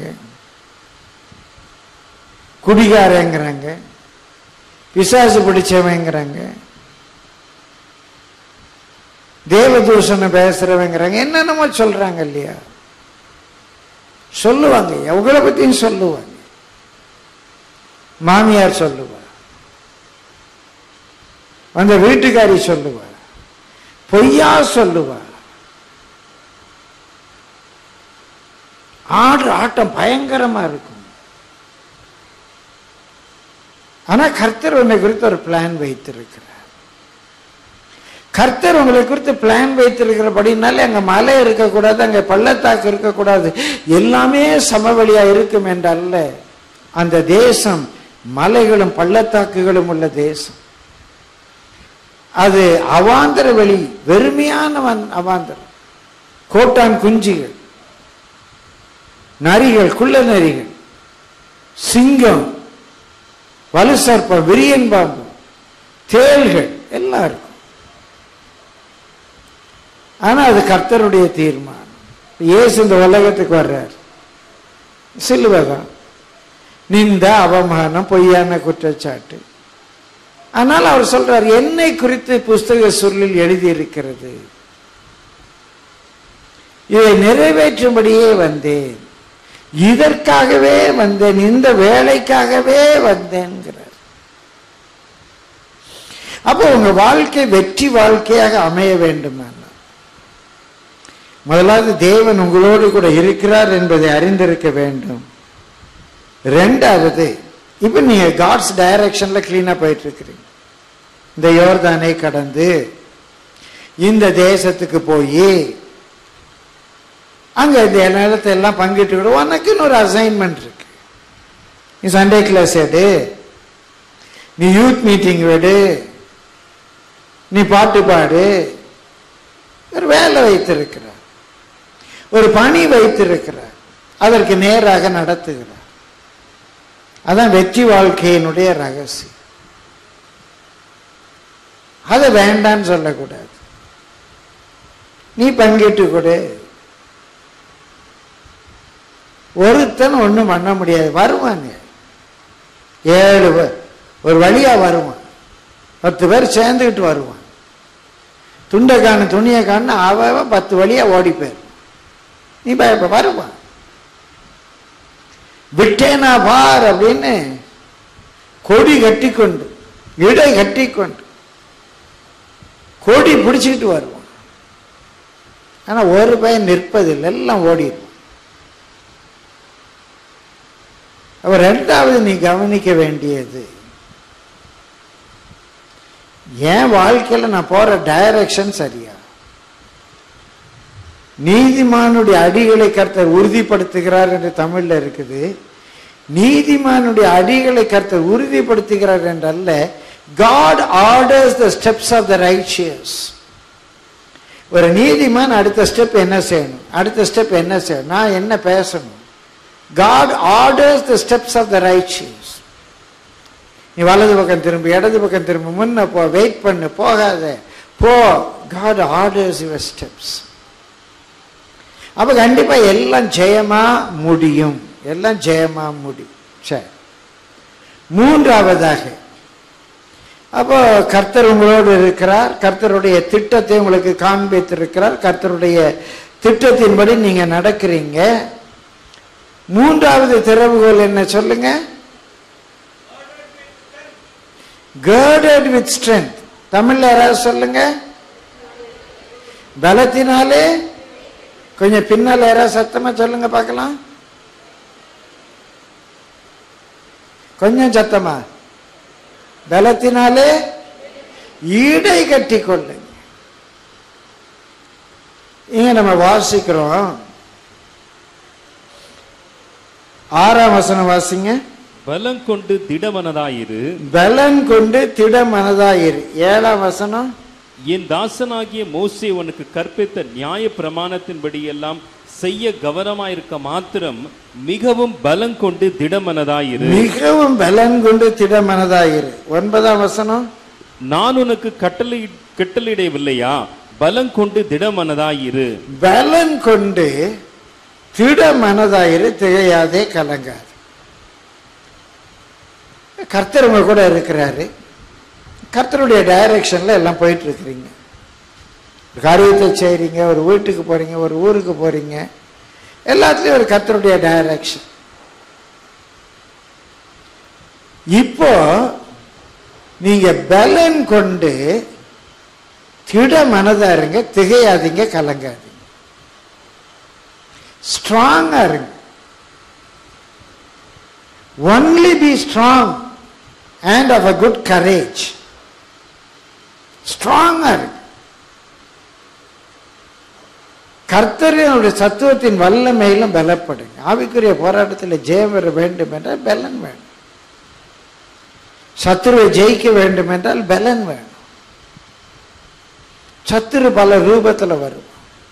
குடிகாரங்கிறாங்க பிசாசு பிடிச்சவங்கிறாங்க தேவதூஷணம் பேசுறவங்கிறாங்க என்னென்னமோ சொல்றாங்க இல்லையா சொல்லுவாங்க எவ்வளவு பத்தியும் சொல்லுவாங்க மாமியார் சொல்லுவார் அந்த வீட்டுக்காரி சொல்லுவார் பொய்யா சொல்லுவார் ஆடுற ஆட்டம் பயங்கரமா இருக்கும் ஆனா கர்த்தர் உன்னை குறித்து ஒரு பிளான் வைத்திருக்கிறார் கர்த்தர் உங்களை குறித்து பிளான் வைத்திருக்கிறபடினாலே அங்க மலை இருக்கக்கூடாது அங்க பள்ளத்தாக்கு இருக்கக்கூடாது எல்லாமே சமவெளியா இருக்கும் என்றல்ல அந்த தேசம் மலைகளும் பள்ளத்தாக்குகளும் உள்ள தேசம் அது அவாந்தர வெளி வெறுமையான வன்- அவாந்தரம் கோட்டான் குஞ்சிகள் நரிகள் குள்ள நரிகள் சிங்கம் வலுசர்ப்பம் விரியன் பாம்பு தேள்கள் எல்லாம் இருக்கும் ஆனா அது கர்த்தருடைய தீர்மானம் இயேசு இந்த உலகத்துக்கு வர்றார் சிலுவைதான் நிந்த அவமானம் பொய்யான குற்றச்சாட்டு ஆனால் அவர் சொல்றார் என்னை குறித்து புஸ்தக சொல்லில் எழுதியிருக்கிறது இதை நிறைவேற்றும்படியே வந்தேன் இதற்காகவே வந்தேன் இந்த வேலைக்காகவே வந்தேன்கிறார் அப்போ உங்க வாழ்க்கை வெற்றி வாழ்க்கையாக அமைய வேண்டுமானால் முதலாவது தேவன் உங்களோடு கூட இருக்கிறார் என்பதை அறிந்திருக்க வேண்டும் ரெண்டாவது இப்ப நீங்க காட்ஸ் டைரக்ஷன்ல கிளீனா போயிட்டு இருக்கிறீங்க இந்த யோர்தானை கடந்து இந்த தேசத்துக்கு போய் அங்க இந்த நிலத்தை எல்லாம் பங்கிட்டு விட உனக்குன்னு ஒரு அசைன்மெண்ட் இருக்கு நீ சண்டே கிளாஸ் எடு நீ யூத் மீட்டிங் விடு நீ பாட்டு பாடு ஒரு வேலை வைத்திருக்கிறார் ஒரு பணி வைத்திருக்கிறார் அதற்கு நேராக நடத்துகிறார் அதான் வெற்றி வாழ்க்கையினுடைய ரகசியம் அதை வேண்டான்னு சொல்லக்கூடாது நீ பங்கிட்டு கொடு ஒருத்தன் ஒண்ணும் பண்ண முடியாது வருவாங்க ஏழு வ- ஒரு வழியா வருவான் பத்து பேர் சேர்ந்துக்கிட்டு வருவான் துண்டை காணு துணியை காணு அவன் அவன் பத்து வழியா ஓடி போயிரு நீ பயப்ப வருவான் விட்டேனா பார் அப்படின்னு கொடி கட்டிக்கொண்டு இடை கட்டிக்கொண்டு கொடி பிடிச்சிக்கிட்டு வருவான் ஆனா ஒரு பையன் நிற்பதில்லை எல்லாம் ஓடிடும் அப்ப ரெண்டாவது நீ கவனிக்க வேண்டியது என் வாழ்க்கையில நான் போற டைரக்ஷன் சரியா நீதிமானுடைய அடிகளை கர்த்தர் உறுதிப்படுத்துகிறார் என்று தமிழ்ல இருக்குது நீதிமானுடைய அடிகளை கர்த்தர் உறுதிப்படுத்துகிறார் என்றல்ல God orders the steps of the righteous ஒரு நீதிமான் அடுத்த ஸ்டெப் என்ன செய்யணும் அடுத்த ஸ்டெப் என்ன செய்யணும் நான் என்ன பேசணும் God orders the steps of the righteous நீ வலது பக்கம் திரும்ப இடது பக்கம் திரும்ப முன்ன போ வெயிட் பண்ணு போகாத போ காட் ஆர்டர்ஸ் யுவர் ஸ்டெப்ஸ் அப்ப கண்டிப்பா எல்லாம் ஜெயமா முடியும் எல்லாம் ஜெயமா முடியும் சரி மூன்றாவதாக அப்போ கர்த்தர் உங்களோடு இருக்கிறார் கர்த்தருடைய திட்டத்தை உங்களுக்கு காண்பித்திருக்கிறார் கர்த்தருடைய திட்டத்தின்படி நீங்க நடக்கிறீங்க மூன்றாவது திறவுகோல் என்ன சொல்லுங்க கேர்டட் வித் ஸ்ட்ரென்த் தமிழ்ல யாராவது சொல்லுங்க பலத்தினாலே கொஞ்சம் பின்னால யாராவது சத்தமா சொல்லுங்க பார்க்கலாம் கொஞ்சம் சத்தமா பலத்தினாலே ஈடை கட்டி கொள்ளுங்க இங்க நம்ம வாசிக்கிறோம் ஆறாம் வசனம் வாசிங்க பலம் கொண்டு திடமனதாயிரு பலன் கொண்டு திட மனதாயிரு ஏழாம் வசனம் என் தாசனாகிய மோசே உனக்கு கற்பித்த நியாய பிரமாணத்தின்படி எல்லாம் செய்ய கவனமாயிருக்க மாத்திரம் மிகவும் பலம் கொண்டு திடமனதாயிரு மிகவும் பலன் கொண்டு திட மனதாயிரு ஒன்பதாம் வசனம் நான் உனக்கு கட்டளை கட்டளையிடவில்லையா பலம் கொண்டு திடமனதாயிரு பலன் கொண்டு திட மனதாயிரு திகையாதே கலங்காது கர்த்தர் உங்க கூட இருக்கிறாரு கர்த்தருடைய டைரக்ஷன்ல எல்லாம் போயிட்டு இருக்கிறீங்க ஒரு காரியத்தை செய்றீங்க ஒரு வீட்டுக்கு போறீங்க ஒரு ஊருக்கு போறீங்க எல்லாத்துலயும் ஒரு கர்த்தருடைய டைரக்ஷன் இப்போ நீங்க பலன் கொண்டு திட மனதா இருங்க திகையாதீங்க கலங்காதீங்க ஸ்ட்ராங்கா இருங்க only be strong and of a good courage ஸ்ட்ராங்கா இருக்கு கர்த்தரினுடைய சத்துவத்தின் வல்லமையிலும் பலப்படுங்க ஆவிக்குரிய போராட்டத்தில் ஜெயம் பெற வேண்டும் என்றால் பலன் வேணும் சத்துருவை ஜெயிக்க வேண்டும் என்றால் பலன் வேணும் சத்துரு பல ரூபத்தில் வரும்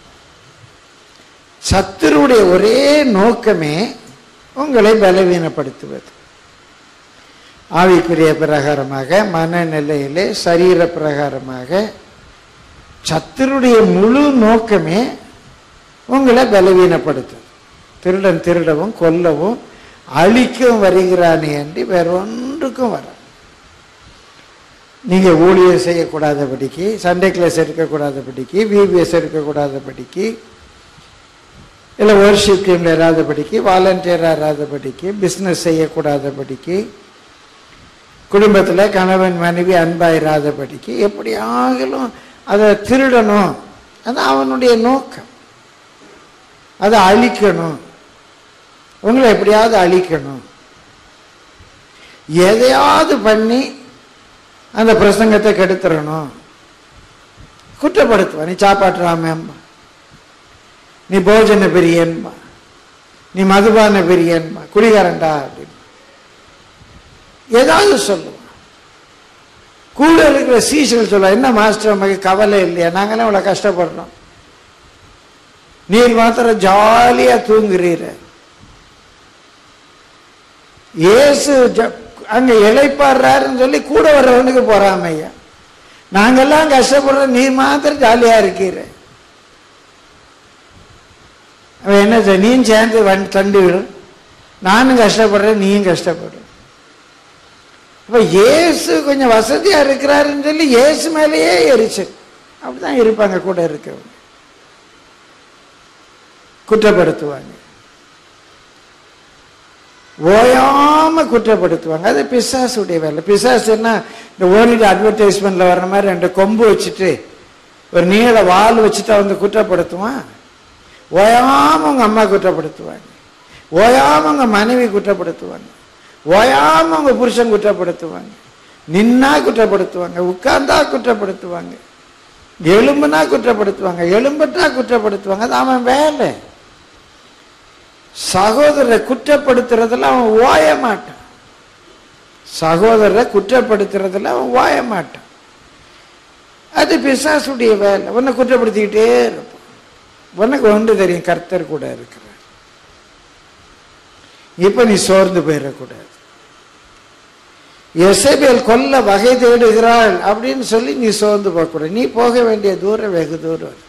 சத்துருடைய ஒரே நோக்கமே உங்களை பலவீனப்படுத்துவது ஆவிக்குரிய பிரகாரமாக மனநிலையிலே சரீர பிரகாரமாக சத்துருடைய முழு நோக்கமே உங்களை பலவீனப்படுத்தும் திருடன் திருடவும் கொல்லவும் அழிக்கவும் வருகிறானே என்று வேற ஒன்றுக்கும் வர நீங்க ஊழியர் செய்யக்கூடாதபடிக்கு சண்டே கிளாஸ் எடுக்கக்கூடாதபடிக்கு விபிஎஸ் எடுக்கக்கூடாதபடிக்கு இல்லை ஒர்ஷிப் டீமில் இராதபடிக்கு வாலண்டியராக இராதபடிக்கு பிஸ்னஸ் செய்யக்கூடாதபடிக்கு குடும்பத்தில் கணவன் மனைவி அன்பாக இராதபடிக்கு எப்படி ஆகலும் அதை திருடணும் அது அவனுடைய நோக்கம் அதை அழிக்கணும் உங்களை எப்படியாவது அழிக்கணும் எதையாவது பண்ணி அந்த பிரசங்கத்தை கெடுத்துடணும் குற்றப்படுத்துவா நீ சாப்பாட்டுறாமேம்பா நீ போஜன பிரியன்பா நீ மதுபான பிரியன்பா குடிகாரன்டா அப்படின்னு ஏதாவது சொல்லுவான் கூட இருக்கிற சீசல் சொல்ல என்ன மாஸ்டர் நமக்கு கவலை இல்லையா நாங்களாம் இவ்வளவு கஷ்டப்படுறோம் நீர் மாத்திரம் ஜாலியா தூங்குறீர இயேசு ஜ- அங்க இளைப்பாடுறாருன்னு சொல்லி கூட வர்றவனுக்கு போறாம ஐயா நாங்கெல்லாம் கஷ்டப்படுறோம் நீர் மாத்திரம் ஜாலியா இருக்கீர அவன் என்ன செய்ய நீயும் சேர்ந்து வண்டி தண்டி விடும் நானும் கஷ்டப்படுறேன் நீயும் கஷ்டப்படுற அப்ப இயேசு கொஞ்சம் வசதியா இருக்கிறாருன்னு சொல்லி இயேசு மேலேயே எரிச்சல் அப்படிதான் இருப்பாங்க கூட இருக்கவங்க குற்றப்படுத்துவாங்க ஓயாம குற்றப்படுத்துவாங்க அது பிசாசுடைய வேலை பிசாசுன்னா இந்த ஓடிட்டு அட்வர்டைஸ்மெண்ட்ல வர்ற மாதிரி ரெண்டு கொம்பு வச்சுட்டு ஒரு நீள வால் வச்சுட்டு அவங்க குற்றப்படுத்துவான் ஓயாம உங்க அம்மா குற்றப்படுத்துவாங்க ஓயாம உங்க மனைவி குற்றப்படுத்துவாங்க ஓயாம உங்க புருஷன் குற்றப்படுத்துவாங்க நின்னா குற்றப்படுத்துவாங்க உட்கார்ந்தா குற்றப்படுத்துவாங்க எலும்புனா குற்றப்படுத்துவாங்க எலும்பட்டா குற்றப்படுத்துவாங்க அது அவன் வேலை சகோதரரை குற்றப்படுத்துறதுல அவன் ஓய மாட்டான் சகோதரரை குற்றப்படுத்துறதுல அவன் ஓய மாட்டான் அது பிசாசுடைய வேலை உன்னை குற்றப்படுத்திக்கிட்டே இருப்பான் உனக்கு ஒன்று தெரியும் கர்த்தர் கூட இருக்கிறார் இப்ப நீ சோர்ந்து போயிடக்கூடாது எசபேல் கொல்ல வகை தேடுகிறாள் அப்படின்னு சொல்லி நீ சோர்ந்து போகக்கூடாது நீ போக வேண்டிய தூரம் வெகு தூரம் இருக்கு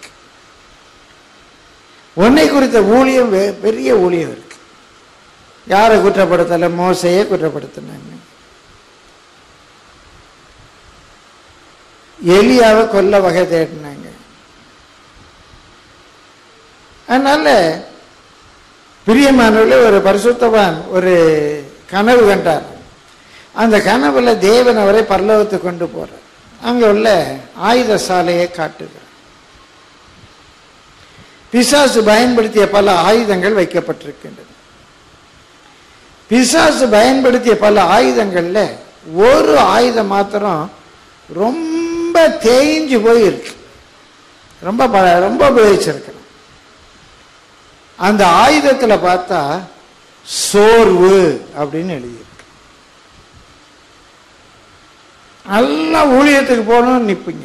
உன்னை குறித்த ஊழியம் வெ- பெரிய ஊழியம் இருக்கு யாரை குற்றப்படுத்தல மோசையே குற்றப்படுத்தினாங்க எலியாவை கொல்ல வகை தேடினாங்க அதனால பிரியமானவர்களே ஒரு பரிசுத்தவான் ஒரு கனவு கண்டார் அந்த கனவுல தேவன் அவரை பரலோகத்துக்கு கொண்டு போறார் அங்க உள்ள ஆயுத சாலையை காட்டுகிறார் பிசாசு பயன்படுத்திய பல ஆயுதங்கள் வைக்கப்பட்டிருக்கின்றன பிசாசு பயன்படுத்திய பல ஆயுதங்கள்ல ஒரு ஆயுதம் மாத்திரம் ரொம்ப தேய்ஞ்சு போயிருக்கு ரொம்ப ப- ரொம்ப உபயோகிச்சிருக்கிறோம் அந்த ஆயுதத்துல பார்த்தா சோர்வு அப்படின்னு எழுதியிருக்கு நல்லா ஊழியத்துக்கு போகணும்னு நிற்பீங்க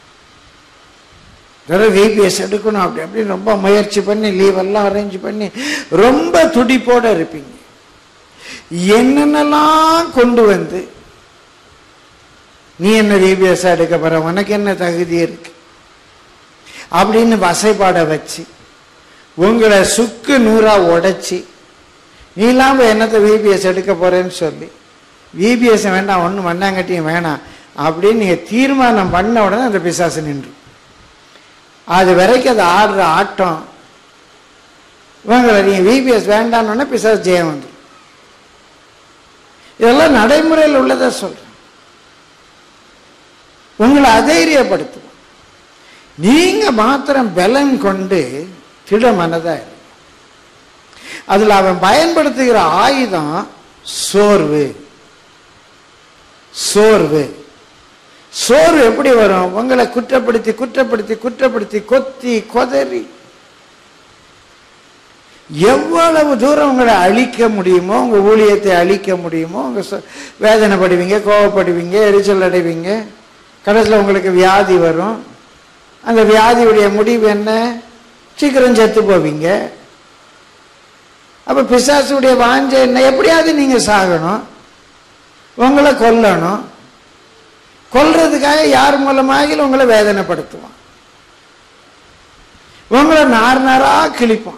விபிஎஸ் எடுக்கணும் அப்படி அப்படின்னு ரொம்ப முயற்சி பண்ணி லீவ் எல்லாம் அரேஞ்ச் பண்ணி ரொம்ப துடிப்போட இருப்பீங்க என்னென்னலாம் கொண்டு வந்து நீ என்ன விபிஎஸ் எடுக்க போற உனக்கு என்ன தகுதி இருக்கு அப்படின்னு வசைப்பாட வச்சு உங்களை சுக்கு நூறா உடைச்சி நீ இல்லாம என்னத்தை விபிஎஸ் எடுக்க போறேன்னு சொல்லி விபிஎஸ் வேண்டாம் ஒன்றும் மண்ணாங்கட்டியும் வேணாம் அப்படின்னு நீங்க தீர்மானம் பண்ண உடனே அந்த பிசாசு நின்று அது வரைக்கும் அது ஆடுற ஆட்டம் இவங்களை நீங்க விபிஎஸ் வேண்டான்னு பிசாசு ஜெயம் வந்துடும் இதெல்லாம் நடைமுறையில் உள்ளதை சொல்றேன் உங்களை அதைரியப்படுத்தும் நீங்க மாத்திரம் பலன் கொண்டு திடமனதா இருங்க. அதுல அவன் பயன்படுத்துகிற ஆயுதம் சோர்வு சோர்வு சோர்வு எப்படி வரும் உங்களை குற்றப்படுத்தி குற்றப்படுத்தி குற்றப்படுத்தி கொத்தி கொதறி எவ்வளவு தூரம் உங்களை அழிக்க முடியுமோ உங்க ஊழியத்தை அழிக்க முடியுமோ உங்க சொ- வேதனைப்படுவீங்க கோவப்படுவீங்க எரிச்சல் அடைவீங்க கடைசியில் உங்களுக்கு வியாதி வரும் அந்த வியாதியுடைய முடிவு என்ன சீக்கிரம் செத்து போவீங்க அப்ப பிசாசுடைய வாஞ்சை என்ன எப்படியாவது நீங்க சாகணும் உங்களை கொல்லணும் கொல்றதுக்காக யார் மூலமாக உங்களை வேதனைப்படுத்துவான் உங்களை நார் நாரா கிழிப்பான்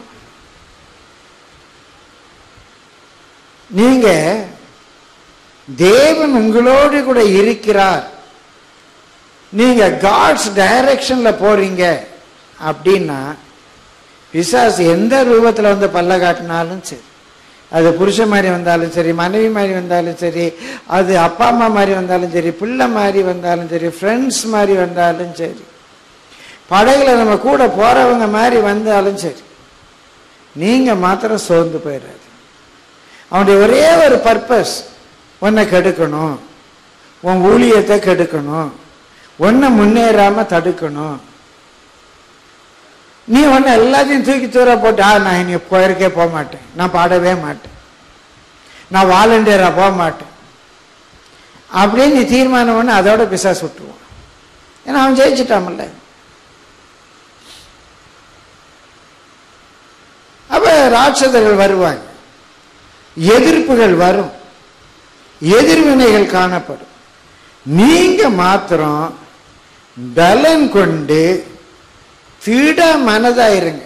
நீங்க தேவன் உங்களோடு கூட இருக்கிறார் நீங்க காட்ஸ் டைரக்ஷன்ல போறீங்க அப்படின்னா பிசாசு எந்த ரூபத்துல வந்து பல்ல காட்டினாலும் சரி அது புருஷன் மாதிரி வந்தாலும் சரி மனைவி மாதிரி வந்தாலும் சரி அது அப்பா அம்மா மாதிரி வந்தாலும் சரி பிள்ளை மாதிரி வந்தாலும் சரி ஃப்ரெண்ட்ஸ் மாதிரி வந்தாலும் சரி படகுல நம்ம கூட போறவங்க மாதிரி வந்தாலும் சரி நீங்க மாத்திரம் சோர்ந்து போயிடாது அவனுடைய ஒரே ஒரு பர்பஸ் உன்னை கெடுக்கணும் உன் ஊழியத்தை கெடுக்கணும் உன்னை முன்னேறாம தடுக்கணும் நீ ஒன்னு எல்லாத்தையும் தூக்கி தூர போட்டு ஆ நான் இனி போயிருக்கே போக மாட்டேன் நான் பாடவே மாட்டேன் நான் வாலண்டியரா போக மாட்டேன் அப்படின்னு நீ தீர்மானம் பண்ணி அதோட பிசாசு விட்டுருவான் ஏன்னா அவன் ஜெயிச்சிட்டான்ல அப்ப ராட்சதர்கள் வருவாங்க எதிர்ப்புகள் வரும் எதிர்வினைகள் காணப்படும் நீங்க மாத்திரம் பலன் கொண்டு திட மனதா இருங்க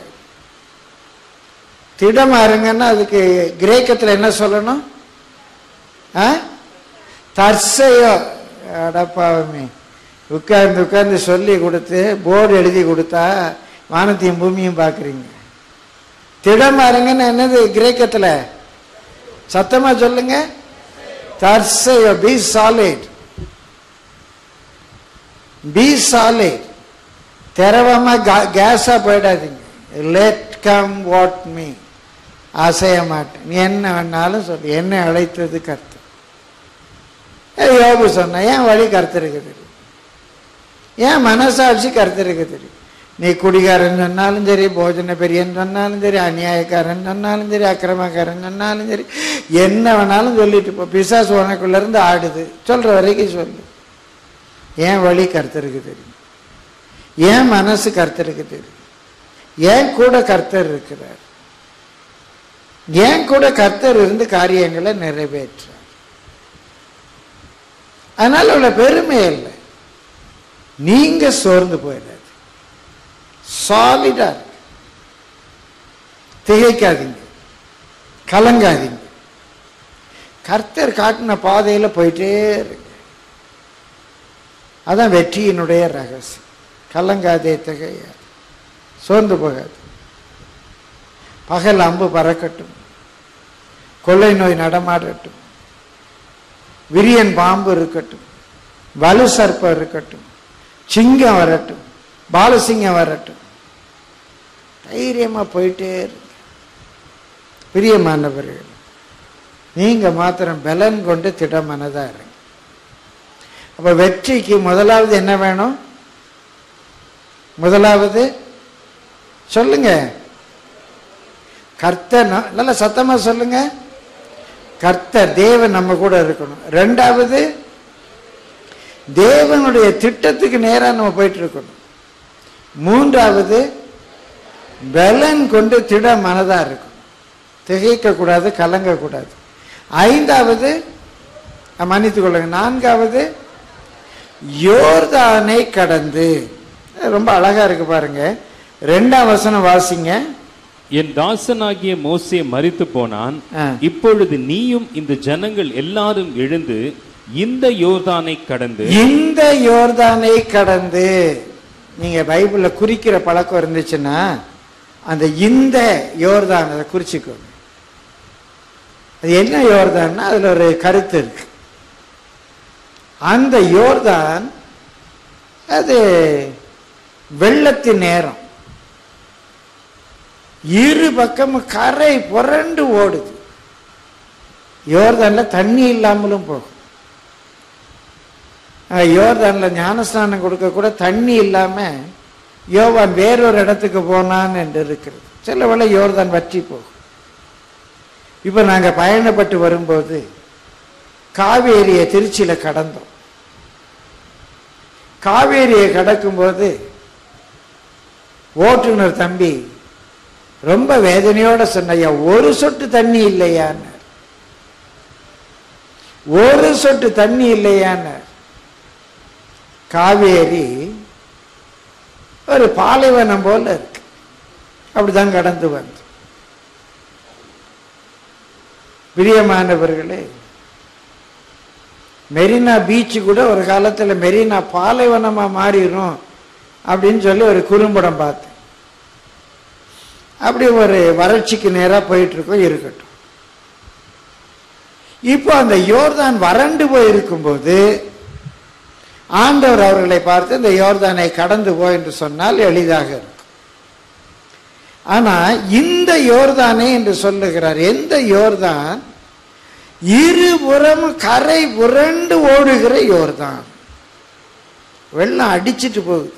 திடமா இருங்கன்னா அதுக்கு கிரேக்கத்துல என்ன சொல்லணும் ஆ? தர்சையோ அடப்பாவமே உட்கார்ந்து உட்கார்ந்து சொல்லி கொடுத்து போர்டு எழுதி கொடுத்தா வானத்தையும் பூமியும் பார்க்குறீங்க திடமா இருங்கன்னு என்னது கிரேக்கத்துல சத்தமா சொல்லுங்க தர்சையோ பி சாலிட் பி சாலிட் திரவமா கேஸா போயிடாதீங்க லெட் கம் வாட் மீ அசைய மாட்டேன் நீ என்ன வேணாலும் சொல்லு என்ன அழைத்தது கர்த்தர் ஏய், யோபு சொன்ன ஏன் வழி கருத்திருக்கு தெரியும் ஏன் மனசாட்சி கருத்திருக்கு தெரியும் நீ குடிகாரன் சொன்னாலும் சரி போஜன பெரியன் சொன்னாலும் சரி அநியாயக்காரன் சொன்னாலும் சரி அக்கிரமக்காரன் சொன்னாலும் சரி என்ன வேணாலும் சொல்லிட்டு போ பிசாசு உனக்குள்ள இருந்து ஆடுது சொல்ற வரைக்கும் சொல்லு ஏன் வழி கருத்தருக்கு தெரியும் ஏன் மனசு கருத்தருக்கு தெரியும் ஏன் கூட கர்த்தர் இருக்கிறார் ஏன் கூட கர்த்தர் இருந்து காரியங்களை நிறைவேற்றார் அதனால உள்ள பெருமை இல்லை நீங்க சோர்ந்து போயிடாது சாலிடா இருக்கு. திகைக்காதீங்க கலங்காதீங்க கர்த்தர் காட்டின பாதையில போயிட்டே இருங்க அதான் வெற்றியினுடைய ரகசியம் கலங்காதே திகையாது சோர்ந்து போகாது பகல் அம்பு பறக்கட்டும் கொள்ளை நோய் நடமாடட்டும் விரியன் பாம்பு இருக்கட்டும் வலு சர்ப்பம் இருக்கட்டும் சிங்கம் வரட்டும் பாலசிங்கம் வரட்டும் தைரியமா போயிட்டே இருங்க பிரியமானவர்கள் நீங்க மாத்திரம் பலன் கொண்டு திடமனதா இருங்க அப்ப வெற்றிக்கு முதலாவது என்ன வேணும் முதலாவது சொல்லுங்க கர்த்தர் ந- நல்ல சத்தமா சொல்லுங்க கர்த்தர் தேவன் நம்ம கூட இருக்கணும் ரெண்டாவது தேவனுடைய திட்டத்துக்கு நேரா நம்ம போயிட்டு இருக்கணும் மூன்றாவது பலன் கொண்டு திட மனதா இருக்கணும் திகைக்க கூடாது கலங்க கூடாது ஐந்தாவது அஹ், மன்னித்துக் கொள்ளுங்க நான்காவது யோர்தானை கடந்து ரொம்ப அழகா இருக்கு பாருங்க ரெண்டாம் வசனம் வாசிங்க என் தாசனாகிய மோசே மரித்து போனான் ஆ. இப்பொழுது நீயும் இந்த ஜனங்கள் எல்லாரும் எழுந்து இந்த யோர்தானை கடந்து இந்த யோர்தானை கடந்து நீங்க பைபிள்ல குறிக்கிற பழக்கம் இருந்துச்சுன்னா அந்த இந்த யோர்தான் அதை குறிச்சுக்கோங்க அது என்ன யோர்தான்னா அதுல ஒரு கருத்து இருக்கு அந்த யோர்தான் அது வெள்ளத்தின் நேரம் இரு பக்கமும் கரை புரண்டு ஓடுது யோர்தான்ல தண்ணி இல்லாமலும் போகும் அஹ் யோர்தான்ல ஞானஸ்நானம் கொடுக்க கூட தண்ணி இல்லாம யோவான் வேறொரு இடத்துக்கு போனான் என்று இருக்கிறது சில வேளை யோர்தான் வற்றி போகும் இப்ப நாங்க பயணப்பட்டு வரும்போது காவேரியை திருச்சியில கடந்தோம் காவேரியை கடக்கும்போது ஓட்டுநர் தம்பி ரொம்ப வேதனையோட சொன்னையா ஒரு சொட்டு தண்ணி இல்லையான்னு ஒரு சொட்டு தண்ணி இல்லையான்னு காவேரி ஒரு பாலைவனம் போல இருக்கு அப்படிதான் கடந்து வந்து பிரியமானவர்களே மெரினா பீச் கூட ஒரு காலத்துல மெரினா பாலைவனமா மாறிடும் அப்படின்னு சொல்லி ஒரு குறும்படம் பார்த்தேன் அப்படி ஒரு வறட்சிக்கு நேரா போயிட்டு இருக்கோம் இருக்கட்டும் இப்போ அந்த யோர்தான் வறண்டு போய் இருக்கும்போது ஆண்டவர் அவர்களை பார்த்து இந்த யோர்தானை கடந்து போ என்று சொன்னால் எளிதாக இருக்கும் ஆனா இந்த யோர்தானே என்று சொல்லுகிறார் எந்த யோர்தான் இருபுறம் கரை புரண்டு ஓடுகிற யோர்தான் வெள்ளம் அடிச்சிட்டு போகுது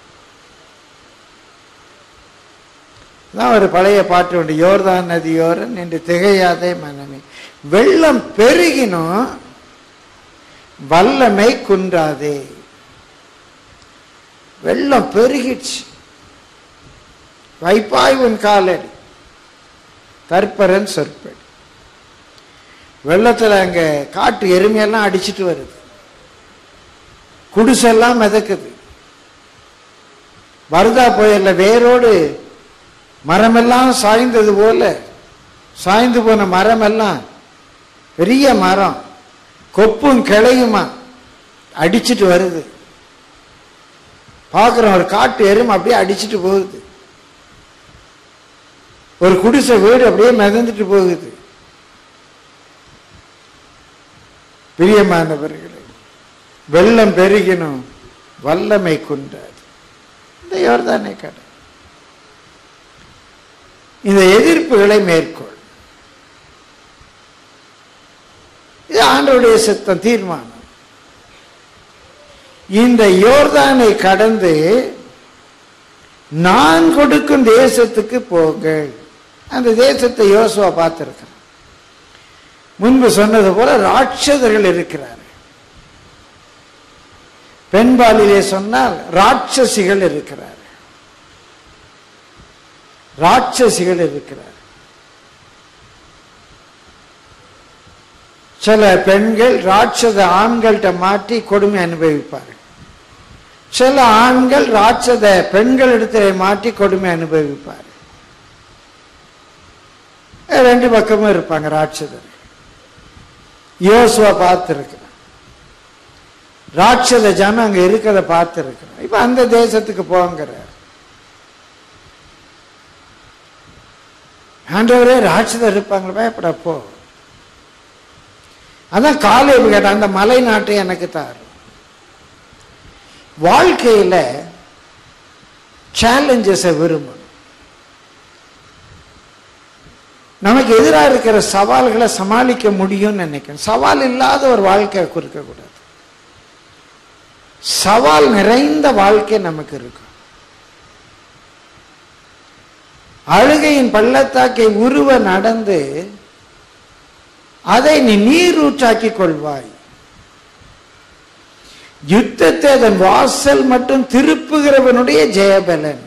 தான் ஒரு பழைய பாட்டு உண்டு யோர்தான் நதியோரன் என்று திகையாதே மனமே வெள்ளம் பெருகினும் வல்லமை குன்றாதே வெள்ளம் பெருகிடுச்சு வைப்பாய் உன் காலடி தற்பரன் சொற்படி வெள்ளத்துல அங்க காட்டு எருமையெல்லாம் அடிச்சிட்டு வருது குடிசெல்லாம் மிதக்குது வருதா புயல்ல வேரோடு மரமெல்லாம் சாய்ந்தது போல சாய்ந்து போன மரமெல்லாம் பெரிய மரம் கொப்பும் கிளையுமா அடிச்சிட்டு வருது பார்க்குறோம் ஒரு காட்டு எருமை அப்படியே அடிச்சிட்டு போகுது ஒரு குடிசை வீடு அப்படியே மிதந்துட்டு போகுது பிரியமானவர்களே வெள்ளம் பெருகினும் வல்லமை குன்றாது இந்த யோர்தானே கடை இந்த எதிர்ப்புகளை மேற்கொள் இது ஆண்டவருடைய சித்தம் தீர்மானம் இந்த யோர்தானை கடந்து நான் கொடுக்கும் தேசத்துக்கு போங்கள் அந்த தேசத்தை யோசுவா பார்த்திருக்கிறார் முன்பு சொன்னது போல ராட்சதர்கள் இருக்கிறார் பெண்பாலிலே சொன்னால் ராட்சசிகள் இருக்கிறார் ராட்சசிகள் இருக்கிறார் சில பெண்கள் ராட்சத ஆண்கள்கிட்ட மாட்டி கொடுமை அனுபவிப்பார்கள் சில ஆண்கள் ராட்சத பெண்களிடத்தில் மாட்டி கொடுமை அனுபவிப்பார் ரெண்டு பக்கமும் இருப்பாங்க ராட்சதர் யோசுவா பார்த்துருக்கிறான் ராட்சத ஜனம் அங்க இருக்கிறத பார்த்துருக்கிறான் இப்ப அந்த தேசத்துக்கு போங்கிறார் ஆண்டவரே ராட்சதர் இருப்பாங்களே பயப்பட போ அதான் காலேபு கேட்ட அந்த மலை நாட்டை எனக்கு தாரு வாழ்க்கையில சேலஞ்சஸை விரும்பணும் நமக்கு எதிராக இருக்கிற சவால்களை சமாளிக்க முடியும்னு நினைக்கிறேன் சவால் இல்லாத ஒரு வாழ்க்கை கொடுக்க கூடாது சவால் நிறைந்த வாழ்க்கை நமக்கு இருக்கும் அழுகையின் பள்ளத்தாக்கை உருவ நடந்து அதை நீ நீரூற்றாக்கி கொள்வாய் யுத்தத்தை அதன் வாசல் மட்டும் திருப்புகிறவனுடைய ஜெயபலன்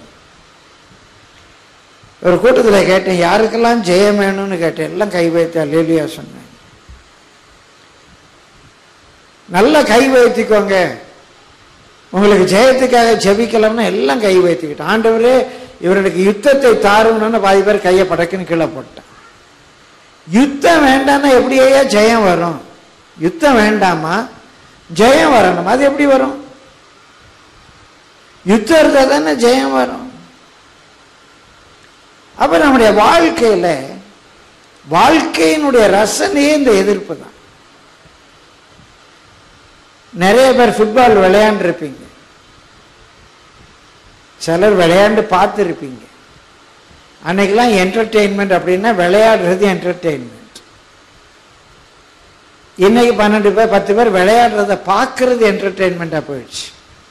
ஒரு கூட்டத்தில் கேட்டேன் யாருக்கெல்லாம் ஜெயம் வேணும்னு கேட்டேன் எல்லாம் கை வைத்த லேலியா சொன்னேன் நல்ல கை வைத்துக்கோங்க உங்களுக்கு ஜெயத்துக்காக ஜெபிக்கலாம்னா எல்லாம் கை வைத்துக்கிட்டேன் ஆண்டவரே இவர்களுக்கு யுத்தத்தை தாருன்னு பாதி பேர் கையை படக்குன்னு கீழே போட்டான் யுத்தம் வேண்டாம்னா எப்படியா ஜெயம் வரும் யுத்தம் வேண்டாமா ஜெயம் வரணும் அது எப்படி வரும் யுத்தம் இருந்தால் தானே ஜெயம் வரும் அப்ப நம்முடைய வாழ்க்கையில வாழ்க்கையினுடைய ரசனையே இந்த எதிர்ப்பு தான் நிறைய பேர் ஃபுட்பால் விளையாண்டுருப்பீங்க சிலர் விளையாண்டு பார்த்துருப்பீங்க அன்னைக்கெல்லாம் என்டர்டெயின்மெண்ட் அப்படின்னா விளையாடுறது என்டர்டெயின்மெண்ட் இன்னைக்கு பன்னெண்டு பேர் பத்து பேர் விளையாடுறத பார்க்கறது என்டர்டெயின்மெண்ட்டாக போயிடுச்சு